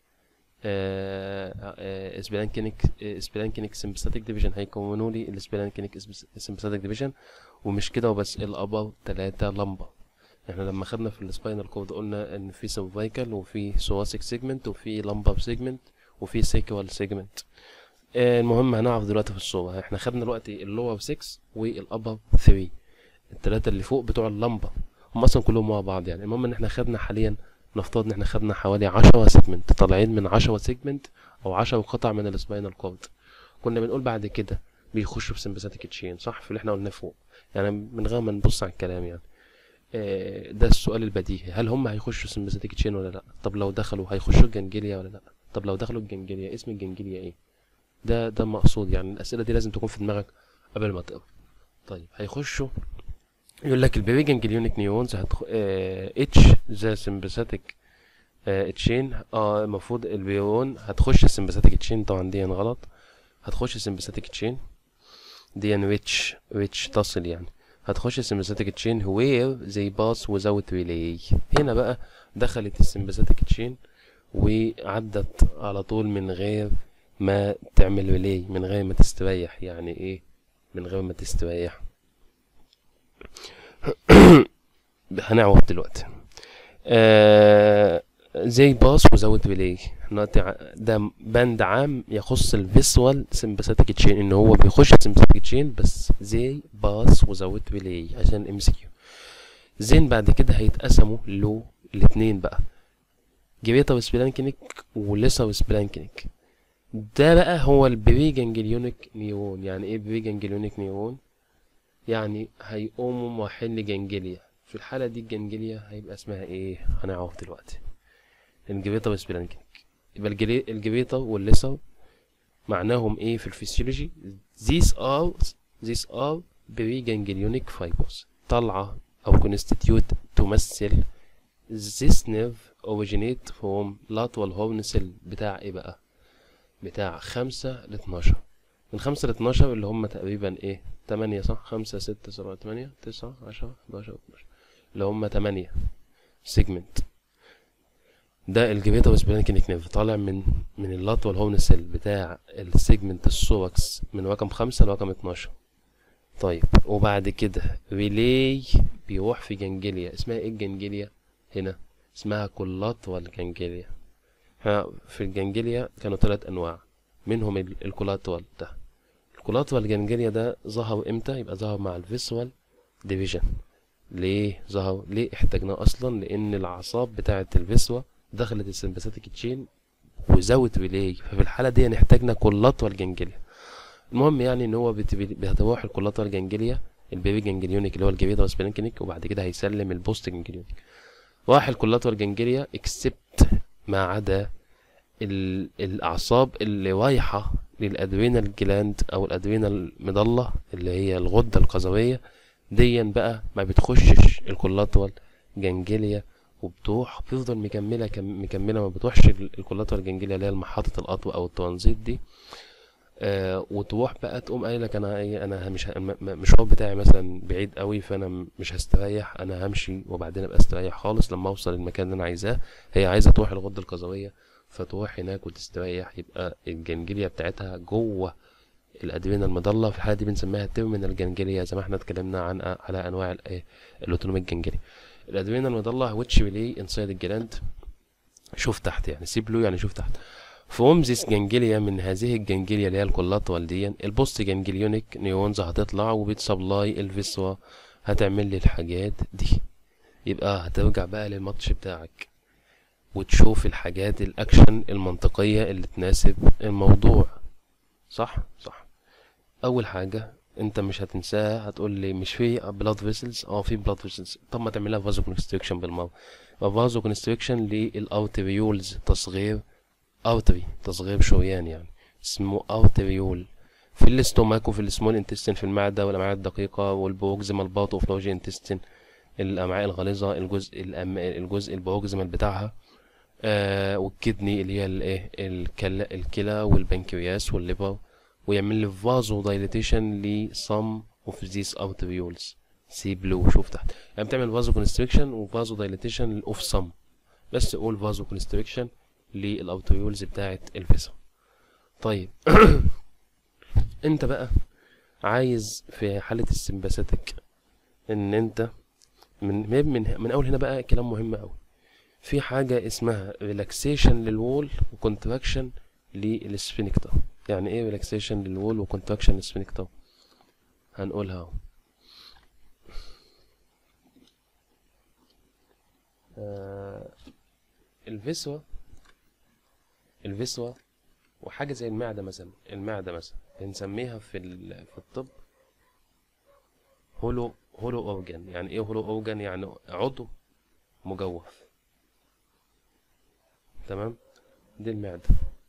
سبلانكينيك سبلانكينيك سمباثيك ديفيجن هيكونوا لي السبلانكينيك سمباثيك ديفيجن ومش كده وبس الابر تلاتة لمبة احنا لما خدنا في السباينال كورد قلنا ان في سيرفايكال وفي سواسيك سيجمنت وفي لمبر سيجمنت وفي سيكوال سيجمنت المهم هنعرف دلوقتي في الصورة احنا خدنا دلوقتي اللور 6 والابر 3 التلاتة اللي فوق بتوع اللمبة هم اصلا كلهم مع بعض يعني المهم ان احنا خدنا حاليا نفترض ان احنا خدنا حوالي عشرة سيجمنت طالعين من عشرة سيجمنت او عشرة قطع من السباينال كورد كنا بنقول بعد كده بيخشوا في سمباثيك تشين صح في اللي احنا قلناه فوق يعني من غير ما نبص على الكلام يعني آه، ده السؤال البديهي هل هم هيخشوا سمباثيك تشين ولا لا طب لو دخلوا هيخشوا الجنجليا ولا لا طب لو دخلوا الجنجليا اسم الجنجليا ايه ده ده المقصود يعني الاسئله دي لازم تكون في دماغك قبل ما تقرا طيب هيخشوا يقول لك البيبي جانجليونيك نيورونز هتخ... اتش ذا سمباثيك تشين اه المفروض البيون هتخش السمباثيك تشين طبعا دي غلط هتخش السمباثيك تشين دي ويتش ويتش تصل يعني هتخش السمباثيك تشين وير زي باس وزاوت ريلي هنا بقى دخلت السمباثيك تشين وعدت على طول من غير ما تعمل ريلي من غير ما تستريح يعني ايه من غير ما تستريح هنعرف دلوقتي آه زي باس وزود ريلي دلوقتي ع- ده بند عام يخص الفيسوال سمباثيك تشين ان هو بيخش السمباثيك تشين بس زي باس وزود ريلي عشان ام سي كيو زين بعد كده هيتقسموا له الاتنين بقى جريتر سبلانكينيك وليسر سبلانكينيك ده بقى هو البري جانجليونيك نيرون يعني ايه بري جانجليونيك نيرون يعني هيقوموا محل جنجليا في الحالة دي الجنجليا هيبقى اسمها ايه هنعرف دلوقتي الجريتر والسبلانكينيك يبقى الجري- الجريتر والليسر معناهم ايه في الفسيولوجي these are these are preganglionic fibers طالعة أو constitute تمثل this nerve originate from lateral horn cell بتاع ايه بقى بتاع خمسة لاتناشر من خمسة لاتناشر اللي هم تقريبا ايه تمانية صح خمسة ستة سبعة تمانية تسعة عشرة حداشر اتناشر اللي هم تمانية سيجمنت ده الجبيتا وسبلانكينيك نيرف طالع من من اللاتوال هورن سيل بتاع السيجمنت السوركس من رقم خمسة لرقم اتناشر طيب وبعد كده ريلي بيروح في جنجليا اسمها ايه الجنجليا هنا اسمها كولاتوال جنجليا ها في الجنجليا كانوا ثلاث انواع منهم ال- الكولاتوال ده الكولاتوال جنجليا ده ظهر امتى يبقى ظهر مع الفيسوال ديفيجن ليه ظهر ليه احتاجناه اصلا لان الاعصاب بتاعه الفيسوا دخلت السمباثيك تشين وزود ريلي ففي الحاله دي نحتاجنا كولاتوال جنجليا المهم يعني ان هو بت- بيتراوح الكولاتوال جنجليا البيبي جنجليونيك اللي هو الجبيدة والسبلانكينيك وبعد كده هيسلم البوست جنجليونيك راح الكولاتوال جنجليا اكسبت ما عدا ال- الاعصاب اللي رايحه للادرينال جلاند او الادرينال مضله اللي هي الغده القذريه ديا بقى ما بتخشش الكولاتوال جنجليا وبتروح بتفضل مكمله كم مكمله ما بتروحش ال- الكولاتوال جنجليا اللي هي محطه القطو او الترانزيت دي آه وتروح بقى تقوم قايل لك انا ايه انا مش ه- م- م- المشوار بتاعي مثلا بعيد قوي فانا م- مش هستريح انا همشي وبعدين ابقى استريح خالص لما اوصل المكان اللي انا عايزاه هي عايزه تروح الغده القذريه فتروح هناك وتستريح يبقى الجنجليا بتاعتها جوه الادرينال المضله في الحاله دي بنسميها تيرمينال جنجليا زي ما احنا اتكلمنا عن على انواع الايه الاوتونوميك جنجليا الادرينال المضله which relay inside الجلاند شوف تحت يعني سي بلو يعني شوف تحت فروم ذيس جنجليا من هذه الجنجليا اللي هي الكولاتوال دي البوست جنجليونيك نيورونز هتطلع وبتسبلاي الفيسوا هتعمل لي الحاجات دي يبقى هترجع بقى للماتش بتاعك وتشوف الحاجات الاكشن المنطقية اللي تناسب الموضوع صح صح اول حاجة انت مش هتنساها هتقول لي مش في بلاد فيسلز اه في بلاد فيسلز طب ما تعملها فازو كونستريكشن بالمرة فازو كونستريكشن للارتريولز تصغير ارتري تصغير شريان يعني اسمه ارتريول في الاستوماك وفي السمول انتستين في المعدة والأمعاء الدقيقة والبروكسيمال بارت اوف لارج انتستين الأمعاء الغليظة الجزء الأم... الجزء البروكسيمال بتاعها آه والكدني اللي هي الايه الكلى الكلى والبنكرياس والليفر ويعمل لي فازو دايليتيشن لسم اوف ذيس arterioles سي بلو شوف تحت يعني بتعمل فازو كونستريكشن وفازو دايليتيشن اوف سم بس تقول فازو كونستريكشن للارتريولز بتاعت الفيسا طيب انت بقى عايز في حالة السمباثيك ان انت من من من اول هنا بقى كلام مهم قوي في حاجة اسمها ريلاكسيشن للوول وكونتراكشن للسفينكتر يعني ايه ريلاكسيشن للوول وكونتراكشن للسفينكتر هنقولها اهو آه الفيسوا الفيسوا وحاجة زي المعدة مثلا المعدة مثلا بنسميها في ال- في الطب هولو هولو اورجان يعني ايه هولو اورجان يعني عضو مجوف تمام دي المعدة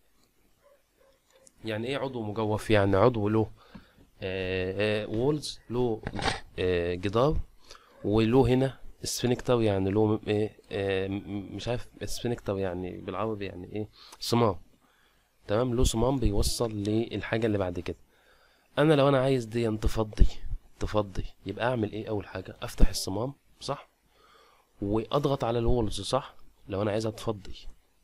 يعني ايه عضو مجوف يعني عضو له وولز له آه، جدار وله هنا سفينكتر يعني له م- ايه آه، م- مش عارف سفينكتر يعني بالعربي يعني ايه صمام تمام له صمام بيوصل للحاجة اللي بعد كده انا لو انا عايز دي تفضي تفضي يبقى اعمل ايه اول حاجة افتح الصمام صح واضغط على الوولز صح لو انا عايزها تفضي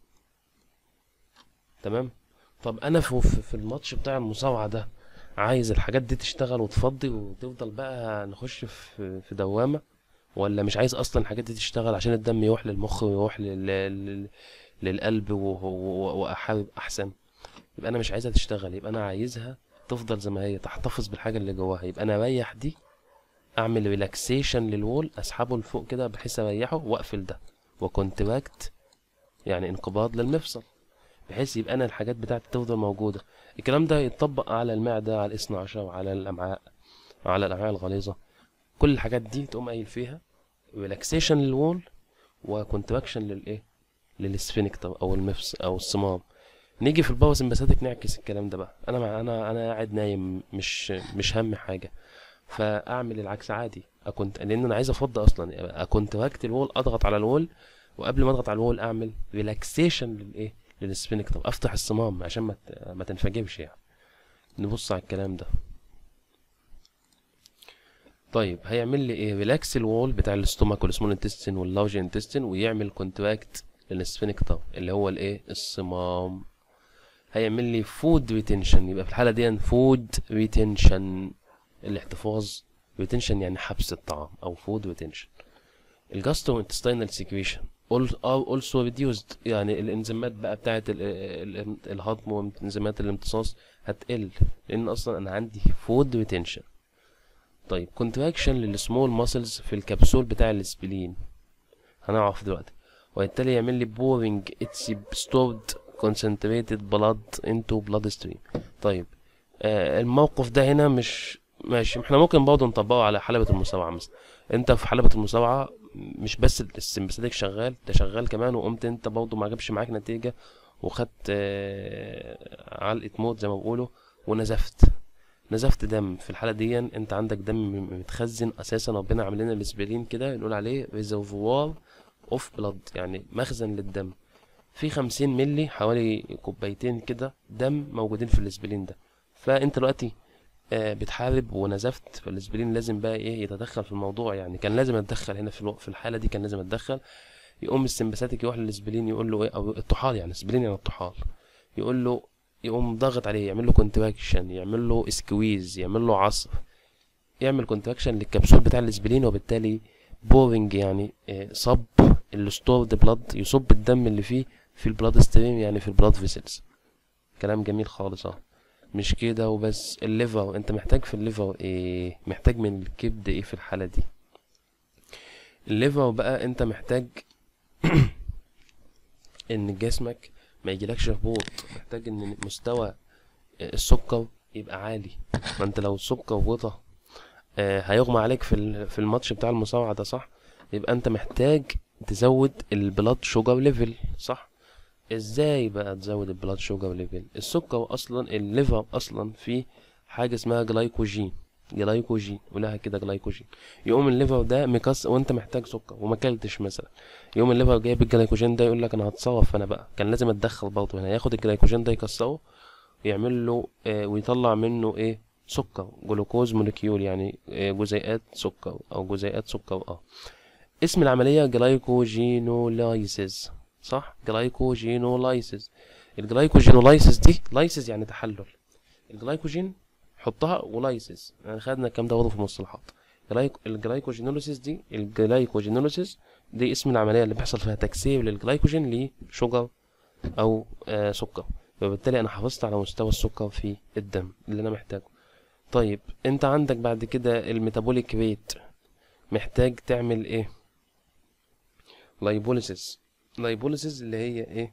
تمام طب انا في في في الماتش بتاع المصارعة ده عايز الحاجات دي تشتغل وتفضي وتفضل بقى نخش في في دوامة ولا مش عايز اصلا الحاجات دي تشتغل عشان الدم يروح للمخ ويروح لل... لل... للقلب و- و- واحارب احسن يبقى انا مش عايزها تشتغل يبقى انا عايزها تفضل زي ما هي تحتفظ بالحاجة اللي جواها يبقى انا اريح دي اعمل ريلاكسيشن للوول اسحبه لفوق كده بحيث اريحه واقفل ده وكونتراكت يعني انقباض للمفصل بحيث يبقى انا الحاجات بتاعتي تفضل موجودة الكلام ده يتطبق على المعدة على الاثنى عشر وعلى الامعاء على الامعاء الغليظة كل الحاجات دي تقوم قايل فيها ريلاكسيشن للوول وكونتراكشن للايه للسفينكتر او المفصل او الصمام نيجي في الباور سمباثيك نعكس الكلام ده بقى انا مع انا انا قاعد نايم مش مش هم حاجه فاعمل العكس عادي اكنت لان انا عايز افضي اصلا اكونتراكت الوول اضغط على الوول وقبل ما اضغط على الوول اعمل ريلاكسيشن للايه للسفينكتر افتح الصمام عشان ما ت- ما تنفجرش يعني نبص على الكلام ده طيب هيعمل لي ايه ريلاكس الوول بتاع الاستومك والسمول انتستين واللارج انتستين ويعمل كونتراكت للسفينكتر اللي هو الايه الصمام هيعمل لي فود ريتنشن يبقى في الحاله دي فود ريتنشن الاحتفاظ ريتنشن يعني حبس الطعام او فود ريتنشن الجاسترو انتستينال سيكريشن are also reduced يعني الانزيمات بقى بتاعت ال- ال- الهضم وانزيمات الامتصاص هتقل لان اصلا انا عندي فود ريتنشن طيب كونتراكشن للسمول ماسلز في الكبسول بتاع الاسبلين هنعرف دلوقتي وبالتالي يعمل لي بورينج اتس stored concentrated blood into blood stream طيب آه الموقف ده هنا مش ماشي احنا ممكن برضه نطبقه على حلبة المسابعة مثلا انت في حلبة المسابعة مش بس السمباثيك شغال ده شغال كمان وقمت انت برضه ما جابش معاك نتيجة وخدت آه علقة موت زي ما بيقولوا ونزفت نزفت دم في الحالة دي انت عندك دم متخزن اساسا ربنا عامل لنا الاسبرين كده نقول عليه ريزرفوار اوف بلاد يعني مخزن للدم في خمسين ملي حوالي كوبايتين كده دم موجودين في الاسبرين ده فانت دلوقتي آه، بتحارب ونزفت فالاسبرين لازم بقى ايه يتدخل في الموضوع يعني كان لازم يتدخل هنا في الوقت في الحالة دي كان لازم يتدخل يقوم السمباثيك يروح للاسبرين يقول له ايه او الطحال يعني اسبرين يعني الطحال يقول له يقوم ضاغط عليه يعمل له كونتراكشن يعمل له سكويز يعمل له عصر يعمل كونتراكشن للكبسول بتاع الاسبرين وبالتالي بورنج يعني آه، صب الستورد بلاد يصب الدم اللي فيه في البلاد ستريم يعني في البلاد فيسلز كلام جميل خالص اه مش كده وبس الليفر انت محتاج في الليفر ايه محتاج من الكبد ايه في الحالة دي الليفر بقى انت محتاج ان جسمك ما يجيلكش هبوط محتاج ان مستوى السكر يبقى عالي ما انت لو السكر وطى آه، هيغمى عليك في ال- في الماتش بتاع المصارعة ده صح يبقى انت محتاج تزود البلاد شوجر ليفل صح ازاي بقى تزود البلاد شوجر ليفل السكر اصلا الليفر اصلا فيه حاجه اسمها جلايكوجين جلايكوجين قولها كده جلايكوجين يقوم الليفر ده مكسر وانت محتاج سكر وما اكلتش مثلا يقوم الليفر جايب الجلايكوجين ده يقول لك انا هتصرف انا بقى كان لازم اتدخل برضه هنا ياخد الجلايكوجين ده يكسره ويعمل له آه ويطلع منه ايه سكر جلوكوز موليكيول يعني آه جزيئات سكر او جزيئات سكر اه اسم العمليه جلايكوجينولايسيس صح جلايكوجينولايسيس الجلايكوجينولايسيس دي لايسيس يعني تحلل الجلايكوجين حطها ولايسيس يعني خدنا الكلام ده برضه في المصطلحات جلايكو الجلايكوجينوليسيس دي الجلايكوجينوليسيس دي اسم العمليه اللي بيحصل فيها تكسير للجلايكوجين لشجر او آه سكر وبالتالي انا حافظت على مستوى السكر في الدم اللي انا محتاجه طيب انت عندك بعد كده الميتابوليك ريت محتاج تعمل ايه لايبوليسيس لايبوليسيس اللي هي ايه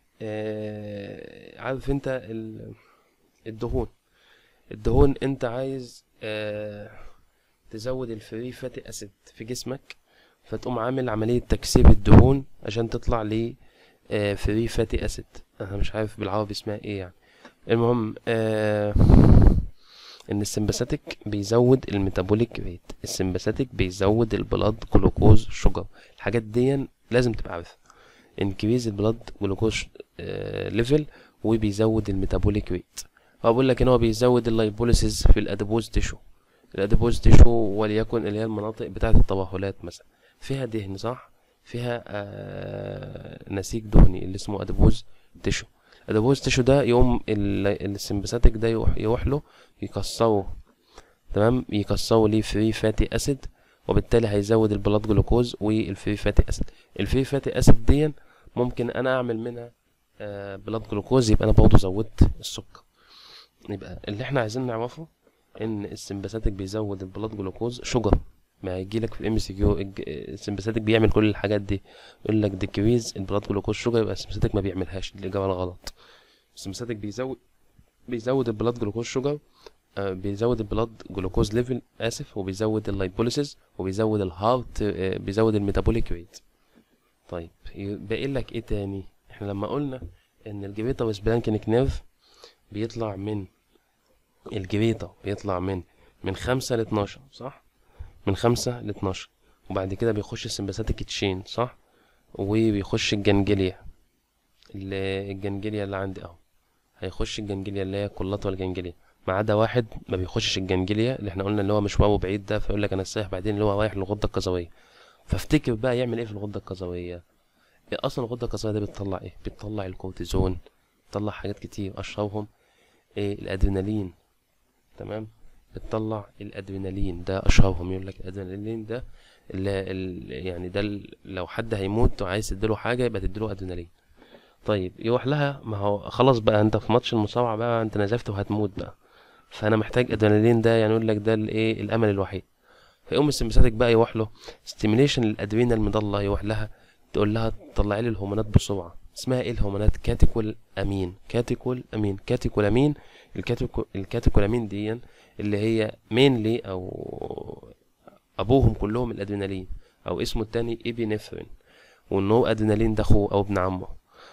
آه عارف انت الدهون الدهون انت عايز آه تزود الفري فاتي اسيد في جسمك فتقوم عامل عملية تكسير الدهون عشان تطلع لي آه فري فاتي اسيد انا مش عارف بالعربي اسمها ايه يعني المهم آه ان السمباثيك بيزود الميتابوليك ريت السمباثيك بيزود البلاد جلوكوز شوجر الحاجات دي لازم تبقى عارفها انكريز البلاد جلوكوز ليفل وبيزود الميتابوليك ريت هو بقول لك ان هو بيزود اللايبوليسيس في الادبوز تيشو الادبوز تيشو وليكن اللي هي المناطق بتاعه التبهلات مثلا فيها دهن صح فيها آه نسيج دهني اللي اسمه ادبوز تيشو الادبوز تيشو ده يقوم السمباثيك ده يروح له يكسره تمام يكسره ليه فري فاتي اسيد وبالتالي هيزود البلاد جلوكوز والفري فاتي اسيد الفري فاتي اسيد دي ممكن انا اعمل منها آه بلاد جلوكوز يبقى انا برضه زودت السكر يبقى اللي احنا عايزين نعرفه ان السمباثيك بيزود البلاد جلوكوز شجر ما هيجيلك في الام سي كيو السمباثيك بيعمل كل الحاجات دي يقول لك ديكريز البلاد جلوكوز شجر يبقى السمباثيك ما بيعملهاش دي الاجابه الغلط السمباثيك بيزود بيزود البلاد جلوكوز شجر آه بيزود البلاد جلوكوز ليفل اسف وبيزود اللايبوليسيس وبيزود الهارت آه بيزود الميتابوليك ريت طيب باقي لك ايه تاني احنا لما قلنا ان الجبيتا وسبلانكينيك نيرف بيطلع من الجريطة بيطلع من من خمسة لاتناشر صح من خمسة لاتناشر وبعد كده بيخش السمباثيك تشين صح وبيخش الجنجليا اللي الجنجليا اللي عندي اهو هيخش الجنجليا اللي هي كلات والجنجليا ما عدا واحد ما بيخشش الجنجليا اللي احنا قلنا اللي هو مشواره بعيد ده فيقول لك انا السايح بعدين اللي هو رايح للغده القذويه فافتكر بقى يعمل ايه في الغده القذويه اصلا الغده القذويه دي بتطلع ايه بتطلع الكورتيزون بتطلع حاجات كتير اشهرهم إيه الادرينالين تمام بتطلع الادرينالين ده اشهرهم يقول لك الادرينالين ده اللي يعني ده لو حد هيموت وعايز تديله حاجه يبقى تديله ادرينالين طيب يروح لها ما هو خلاص بقى انت في ماتش المصارعه بقى انت نزفت وهتموت بقى فانا محتاج ادرينالين ده يعني يقول لك ده الايه الامل الوحيد فيقوم السمباثيك بقى يروح له ستيميليشن للادرينال مضله يروح لها تقول لها طلعي لي الهرمونات بسرعه اسمها ايه الهرمونات كاتيكول امين كاتيكول امين كاتيكول امين الكاتيكو الكاتيكولامين دي اللي هي مينلي او ابوهم كلهم الادرينالين او اسمه التاني ايبينفرين وان هو ادرينالين ده اخوه او ابن عمه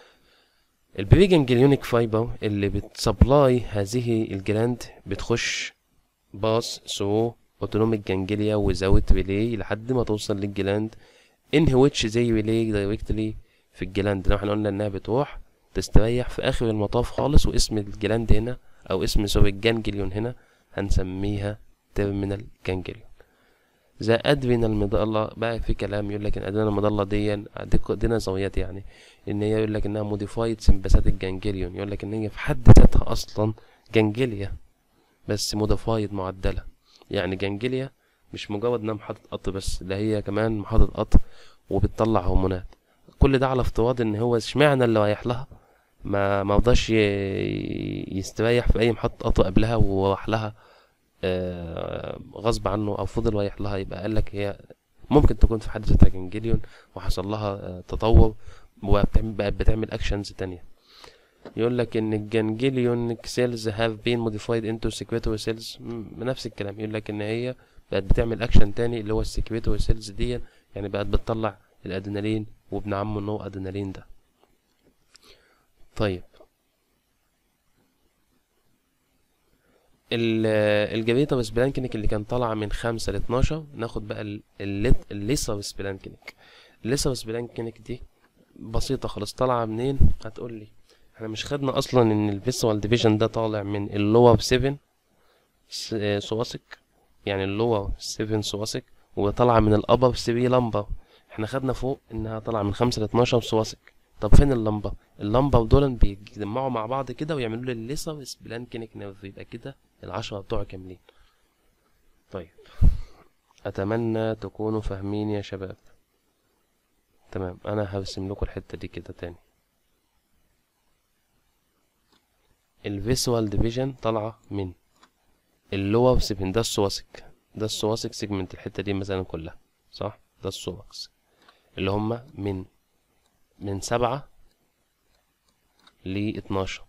البريجنجليونيك فايبر اللي بتسبلاي هذه الجلاند بتخش باص سو اوتونوميك جانجليا وزاوت ريلي لحد ما توصل للجلاند ان which زي ريلي دايركتلي في الجلاند لو احنا قلنا انها بتروح تستريح في اخر المطاف خالص واسم الجلاند هنا او اسم سوري الجانجليون هنا هنسميها تيرمينال جانجليون زي ادرينال مضلة بقى في كلام يقول لك ان ادرينال مضلة دي دي, دي نظريات يعني ان هي يقول لك انها موديفايد سمباثيك جانجليون يقول لك ان هي في حد ذاتها اصلا جانجليا بس موديفايد معدلة يعني جانجليا مش مجرد انها محطة قطر بس ده هي كمان محطة قطر وبتطلع هرمونات كل ده على افتراض ان هو اشمعنى اللي رايح لها ما مرضاش يستريح في اي محطة قطر قبلها وراح لها آه غصب عنه او فضل رايح لها يبقى قال لك هي ممكن تكون في حد ذاتها جنجليون وحصل لها آه تطور وبتعمل بقت بتعمل اكشنز تانية يقول لك ان الجنجليون سيلز هاف بين موديفايد انتو سكريتوري سيلز نفس الكلام يقول لك ان هي بقت بتعمل اكشن تاني اللي هو السكريتوري سيلز دي يعني بقت بتطلع الادرينالين وابن عمه ان هو ادرينالين ده طيب الجريتر سبلانكنيك اللي كان طالع من خمسة لاتناشر ناخد بقى الليسر سبلانكنيك الليسر سبلانكنيك دي بسيطة خالص طالعة منين هتقول لي احنا مش خدنا اصلا ان الفيسوال ديفيجن ده طالع من اللور 7 سواسك يعني اللور 7 سواسك وطالعة من الابر 3 لمبر احنا خدنا فوق انها طالعة من خمسة لاتناشر سواسك طب فين اللمبة اللمبة دول بيتجمعوا مع بعض كده ويعملوا لي الليسر سبلانكنيك نيرف يبقى كده العشرة بتوع كاملين طيب اتمنى تكونوا فاهمين يا شباب تمام انا هرسم لكم الحتة دي كده تاني الفيسوال ديفيجن طالعة من اللور سيجمنت ده السواسك ده السواسك سيجمنت الحتة دي مثلا كلها صح ده السواسك اللي هما من من سبعة لاتناشر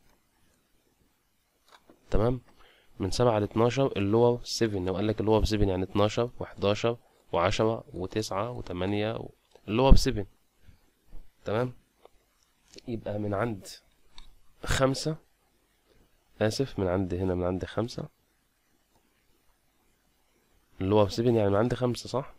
تمام من سبعة لاتناشر اللور سيفن لو قالك اللور سيفن يعني اتناشر وحداشر وعشرة وتسعة وتمانية و... اللور سيفن تمام يبقى من عند خمسة آسف من عند هنا من عند خمسة اللور سيفن يعني من عند خمسة صح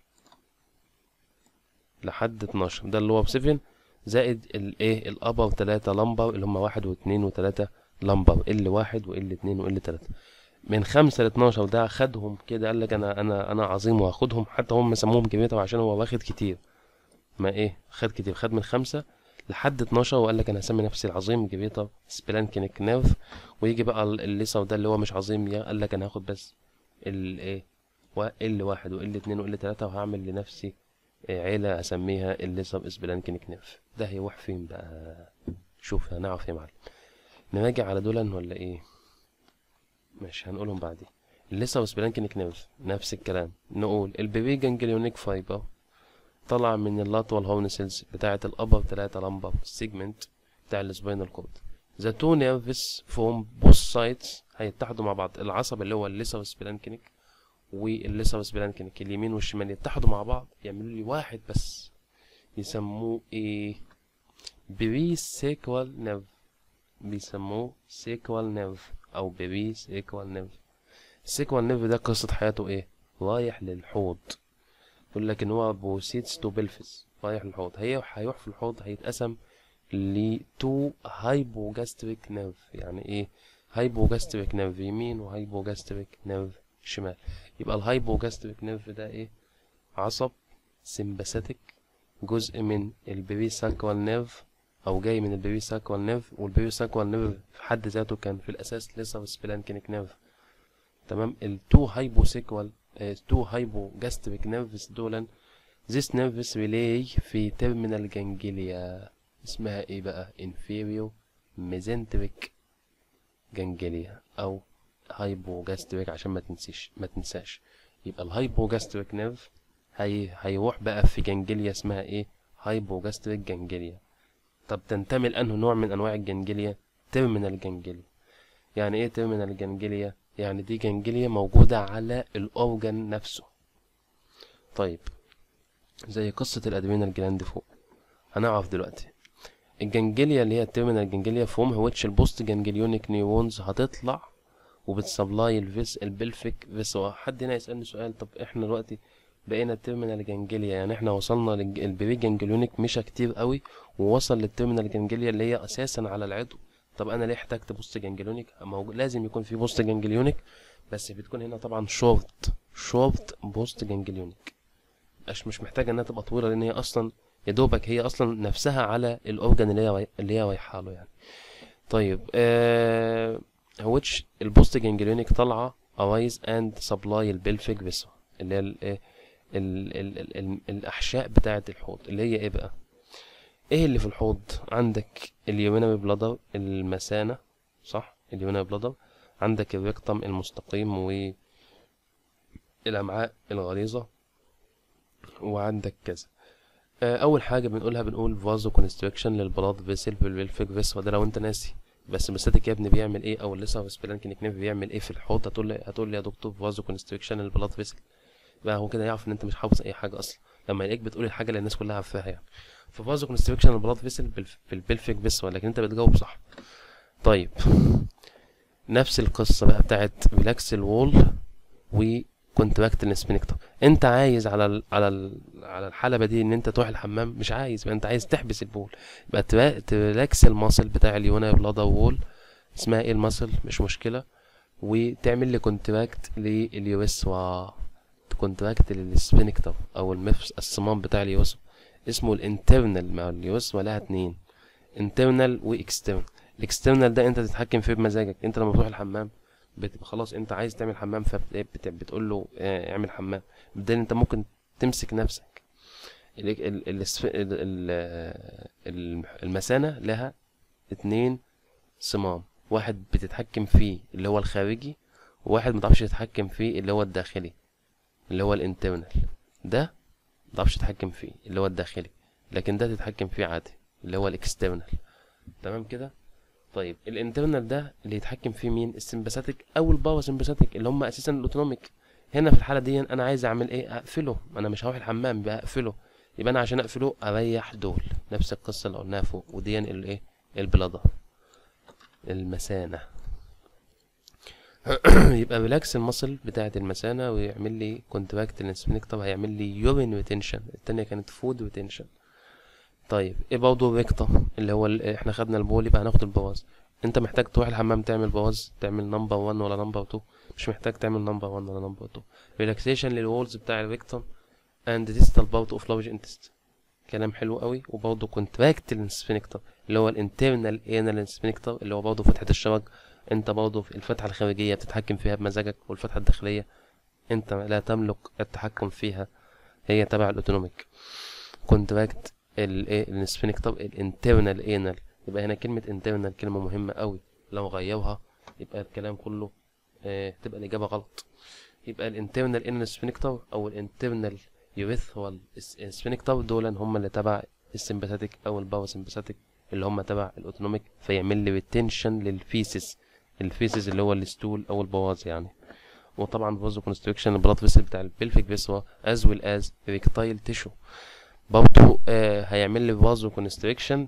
لحد اتناشر ده اللور سيفن زائد الايه الابر تلاتة لمبر اللي هما واحد واتنين وتلاتة لمبر ال واحد وال اتنين وال تلاتة من خمسة لاتناشر ده خدهم كده قال لك انا انا انا عظيم وهاخدهم حتى هم سموهم كبيرة عشان هو واخد كتير ما ايه خد كتير خد من خمسة لحد اتناشر وقال لك انا هسمي نفسي العظيم جبيتر سبلانكينيك نيرف ويجي بقى الليسر ده اللي هو مش عظيم قال لك انا هاخد بس ال ايه ال واحد وال اتنين وال تلاتة وهعمل لنفسي عيلة اسميها الليسر سبلانكينيك نيرف ده هيروح فين بقى شوف هنعرف يا معلم نراجع على دول ولا ايه ماشي هنقولهم بعدين الليسر سبلانكينيك نيرف نفس الكلام نقول البيبي جانجليونيك فايبر طلع من اللاتوال هورن سيلز بتاعة الأبر تلاتة لمبر سيجمنت بتاع السباينال كورد ذا تو نيرفس فروم بوث سايدز هيتحدوا مع بعض العصب اللي هو الليسر سبلانكينيك والليسر سبلانكينيك اليمين والشمال يتحدوا مع بعض يعملوا لي واحد بس يسموه ايه بري سيكوال نيرف بيسموه سيكوال نيرف او بري سيكوال نيرف السيكوال نيرف ده قصة حياته ايه رايح للحوض يقول لك ان هو بوسيتس تو بلفس رايح للحوض هي هيروح في الحوض هيتقسم لتو هايبوجاستريك نيرف يعني ايه هايبوجاستريك نيرف يمين وهايبوجاستريك نيرف شمال يبقى الهايبوجاستريك نيرف ده ايه عصب سمباثيك جزء من البري ساكوال نيرف او جاي من البري ساكوال نيرف والبري ساكوال نيرف في حد ذاته كان في الاساس لسه سبلانكينيك نيرف تمام التو هايبوسيكوال تو هايبوجاستريك نيرفز دولا this nervous relay في terminal ganglia اسمها ايه بقى inferior mesenteric ganglia او هايبوجاستريك عشان ما تنسيش ما تنساش يبقى الهايبوجاستريك نيرف هي هيروح بقى في جانجليا اسمها ايه هايبوجاستريك جانجليا طب تنتمي لانه نوع من انواع الجانجليا تيرمينال جانجليا يعني ايه تيرمينال جانجليا يعني دي جانجليا موجودة على الأورجن نفسه طيب زي قصة الأدرينال جلاند فوق هنعرف دلوقتي الجانجليا اللي هي التيرمينال جانجليا فروم ويتش البوست جانجليونيك نيورونز هتطلع وبتسبلاي الفيس البلفيك فيسوا حد هنا يسألني سؤال طب احنا دلوقتي بقينا التيرمينال جانجليا يعني احنا وصلنا للبري جانجليونيك مشى كتير قوي ووصل للتيرمينال جانجليا اللي هي اساسا على العضو طب انا ليه احتجت بوست جانجليونيك موجود لازم يكون في بوست جانجليونيك بس بتكون هنا طبعا شورت شورت بوست جانجليونيك مش مش محتاجه انها تبقى طويله لان هي اصلا يا دوبك هي اصلا نفسها على الاورجن اللي هي اللي هي رايحه له يعني طيب آه which البوست جانجليونيك طالعه ارايز اند سبلاي البلفيك فيسو اللي هي ال ال ال ال ال الاحشاء بتاعه الحوض اللي هي ايه بقى ايه اللي في الحوض عندك اليومينري بلادر المثانة صح اليومينري بلادر عندك الريكتم المستقيم والأمعاء الغليظة وعندك كذا أول حاجة بنقولها بنقول فازو كونستريكشن للبلاد فيسل في الفيك فيسل ده لو أنت ناسي بس مساتك يا ابني بيعمل ايه او لسه سبلانكينيك نيف بيعمل ايه في الحوض هتقول لي هتقول لي يا دكتور فازو كونستريكشن للبلاد فيسل بقى هو كده يعرف ان انت مش حافظ اي حاجه اصلا لما يلاقيك بتقول الحاجه اللي الناس كلها عارفاها يعني ففازو كونستريكشن البلاد فيسل في البلفيك فيسل لكن انت بتجاوب صح طيب نفس القصة بقى بتاعت ريلاكس الوول وكونتراكت السبينكتر انت عايز على ال على ال على الحلبة دي ان انت تروح الحمام مش عايز يبقى انت عايز تحبس البول يبقى ترا- تريلاكس الماسل بتاع اليونا بلادا وول اسمها ايه الماسل مش مشكلة وتعمل لي كونتراكت لليوسوا كونتراكت للسبينكتر او المفصل الصمام بتاع اليوسوا اسمه الانترنال مع اليوسوا لها اتنين انترنال واكسترنال الاكسترنال ده انت تتحكم فيه بمزاجك انت لما تروح الحمام بتبقى خلاص انت عايز تعمل حمام فبتقول له اه، اعمل حمام بدل انت ممكن تمسك نفسك ال- ال- الاسف- ال- ال- ال- المثانة لها اتنين صمام واحد بتتحكم فيه اللي هو الخارجي وواحد متعرفش تتحكم فيه اللي هو الداخلي اللي هو الانترنال ده متعرفش تتحكم فيه اللي هو الداخلي لكن ده تتحكم فيه عادي اللي هو الاكسترنال تمام كده طيب الانترنال ده اللي يتحكم فيه مين السمباثيك او الباور سمباثيك اللي هم اساسا الاوتونوميك هنا في الحاله دي انا عايز اعمل ايه اقفله انا مش هروح الحمام يبقى اقفله يبقى انا عشان اقفله اريح دول نفس القصه اللي قلناها فوق ودي الايه البلادة المثانه يبقى ريلاكس المصل بتاعه المثانه ويعمل لي كونتراكت السبينكتر هيعمل لي يورين ريتنشن التانية كانت فود ريتنشن طيب ايه برضه الريكتا اللي هو ال- احنا خدنا البول يبقى هناخد البواز انت محتاج تروح الحمام تعمل بواز تعمل نمبر 1 ولا نمبر 2 مش محتاج تعمل نمبر 1 ولا نمبر 2 ريلاكسيشن للوولز بتاع الريكتم اند ديستال بارت اوف لارج انتست كلام حلو قوي وبرضه كونتراكت السفينكتر اللي هو الانترنال انال سفينكتر اللي هو برضه فتحة الشرج انت برضه في الفتحة الخارجية بتتحكم فيها بمزاجك والفتحة الداخلية انت لا تملك التحكم فيها هي تبع الاوتونوميك كونتراكت الايه السفينكتر الانترنال انال يبقى هنا كلمة انترنال كلمة مهمة قوي لو غيرها يبقى الكلام كله آه تبقى الإجابة غلط يبقى الانترنال انال سفينكتر او الانترنال يوريثرال سفينكتر دول هم اللي تبع السمباثيك او الباور سمباثيك اللي هم تبع الاوتونوميك فيعمل لي ريتنشن للفيسس الفيسس اللي هو الستول او البواز يعني وطبعا فازو كونستريكشن البلاد فيسل بتاع البلفيك فيسوا از ويل از ريكتايل تيشو برضه آه هيعمل لي فازو كونستريكشن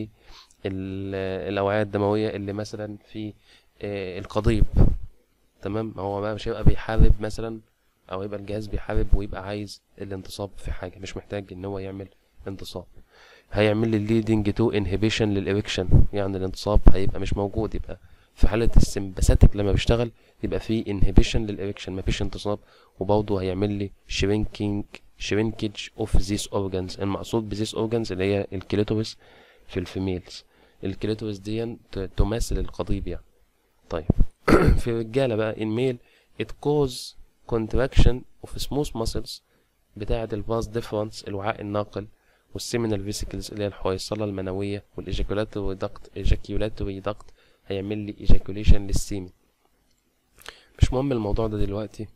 للاوعيه الدمويه اللي مثلا في آه القضيب تمام هو بقى مش هيبقى بيحارب مثلا او يبقى الجهاز بيحارب ويبقى عايز الانتصاب في حاجه مش محتاج ان هو يعمل انتصاب هيعمل لي leading to inhibition للإريكشن يعني الانتصاب هيبقى مش موجود يبقى في حالة السمباثيك لما بيشتغل يبقى في inhibition للإريكشن مفيش انتصاب وبرضه هيعمل لي shrinking shrinkage of these organs المقصود بذيس organs اللي هي الكليتورس في الفيميلز الكليتورس دي ت- تماثل القضيب يعني طيب في الرجالة بقى in male it cause contraction of smooth muscles بتاعة الباس ديفرنس الوعاء الناقل والسيمينال فيسيكلز اللي هي الحويصلة المنوية والايجاكولاتوري داكت ايجاكيولاتوري داكت هيعمل لي ايجاكوليشن للسيمن مش مهم الموضوع ده دلوقتي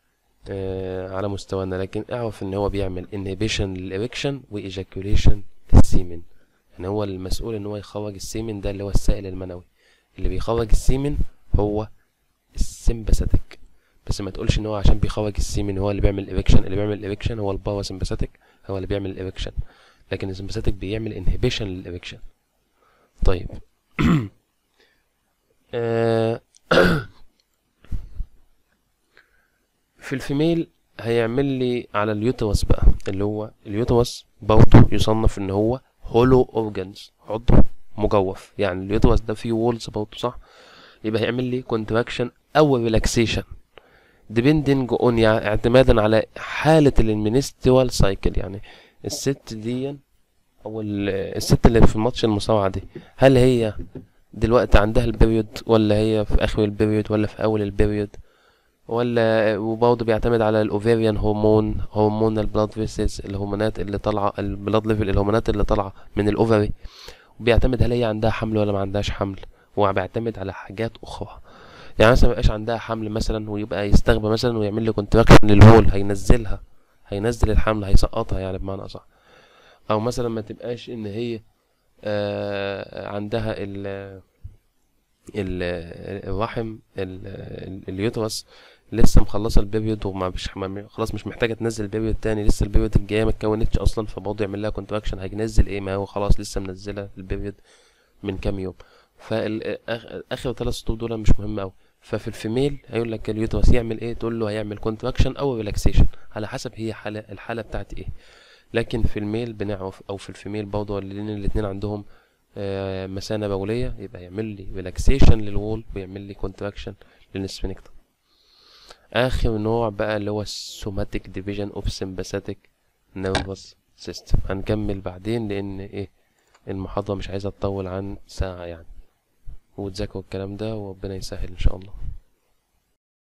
آه على مستوانا لكن اعرف ان هو بيعمل انهبيشن للإريكشن وايجاكوليشن للسيمن يعني هو المسؤول ان هو يخرج السيمن ده اللي هو السائل المنوي اللي بيخرج السيمن هو السمباثيك بس ما تقولش ان هو عشان بيخرج السيمن هو اللي بيعمل إريكشن اللي بيعمل إريكشن هو الباور سمباثيك هو اللي بيعمل الإريكشن لكن السمباثيك بيعمل انهبيشن للإريكشن طيب آه، في الفيميل هيعمل لي على اليوترس بقى اللي هو اليوترس برضه يصنف ان هو هولو اورجانز عضو مجوف يعني اليوترس ده فيه وولز برضه صح يبقى هيعمل لي كونتراكشن او ريلاكسيشن depending on يعني اعتمادا على حالة المينسترال سايكل يعني الست دي او ال- الست اللي في الماتش المصارعة دي هل هي دلوقتي عندها البريود ولا هي في اخر البريود ولا في اول البريود ولا وبرضه بيعتمد على الاوفيريان هرمون هرمون البلاد فيسز الهرمونات اللي طالعه البلاد ليفل الهرمونات اللي طالعه من الاوفري وبيعتمد هل هي عندها حمل ولا ما عندهاش حمل وبيعتمد على حاجات اخرى يعني مثلا ميبقاش عندها حمل مثلا ويبقى يستغبى مثلا ويعمل لي كونتراكشن للوول هينزلها هينزل الحمل هيسقطها يعني بمعنى اصح او مثلا ما تبقاش ان هي آه عندها ال ال- الرحم ال- ال- اليوترس لسه مخلصه البيريود وما مش ما- خلاص مش محتاجه تنزل البيريود تاني لسه البيريود الجايه ما اتكونتش اصلا فبرضه يعمل لها كونتراكشن هينزل ايه ما هو خلاص لسه منزله البيريود من كام يوم فاخر ثلاث سطور دول مش مهم قوي ففي الفيميل هيقول لك اليوترس يعمل ايه تقول له هيعمل كونتراكشن او ريلاكسيشن على حسب هي حاله الحاله بتاعت ايه لكن في الميل بنعرف او في الفيميل برضه لان الاتنين عندهم آه، مثانه بوليه يبقى يعمل لي ريلاكسيشن للوول ويعمل لي كونتراكشن للسفنكتر اخر نوع بقى اللي هو السوماتيك ديفيجن اوف سمباثيك نيرفس سيستم هنكمل بعدين لان ايه المحاضره مش عايزه تطول عن ساعه يعني وتذاكروا الكلام ده وربنا يسهل ان شاء الله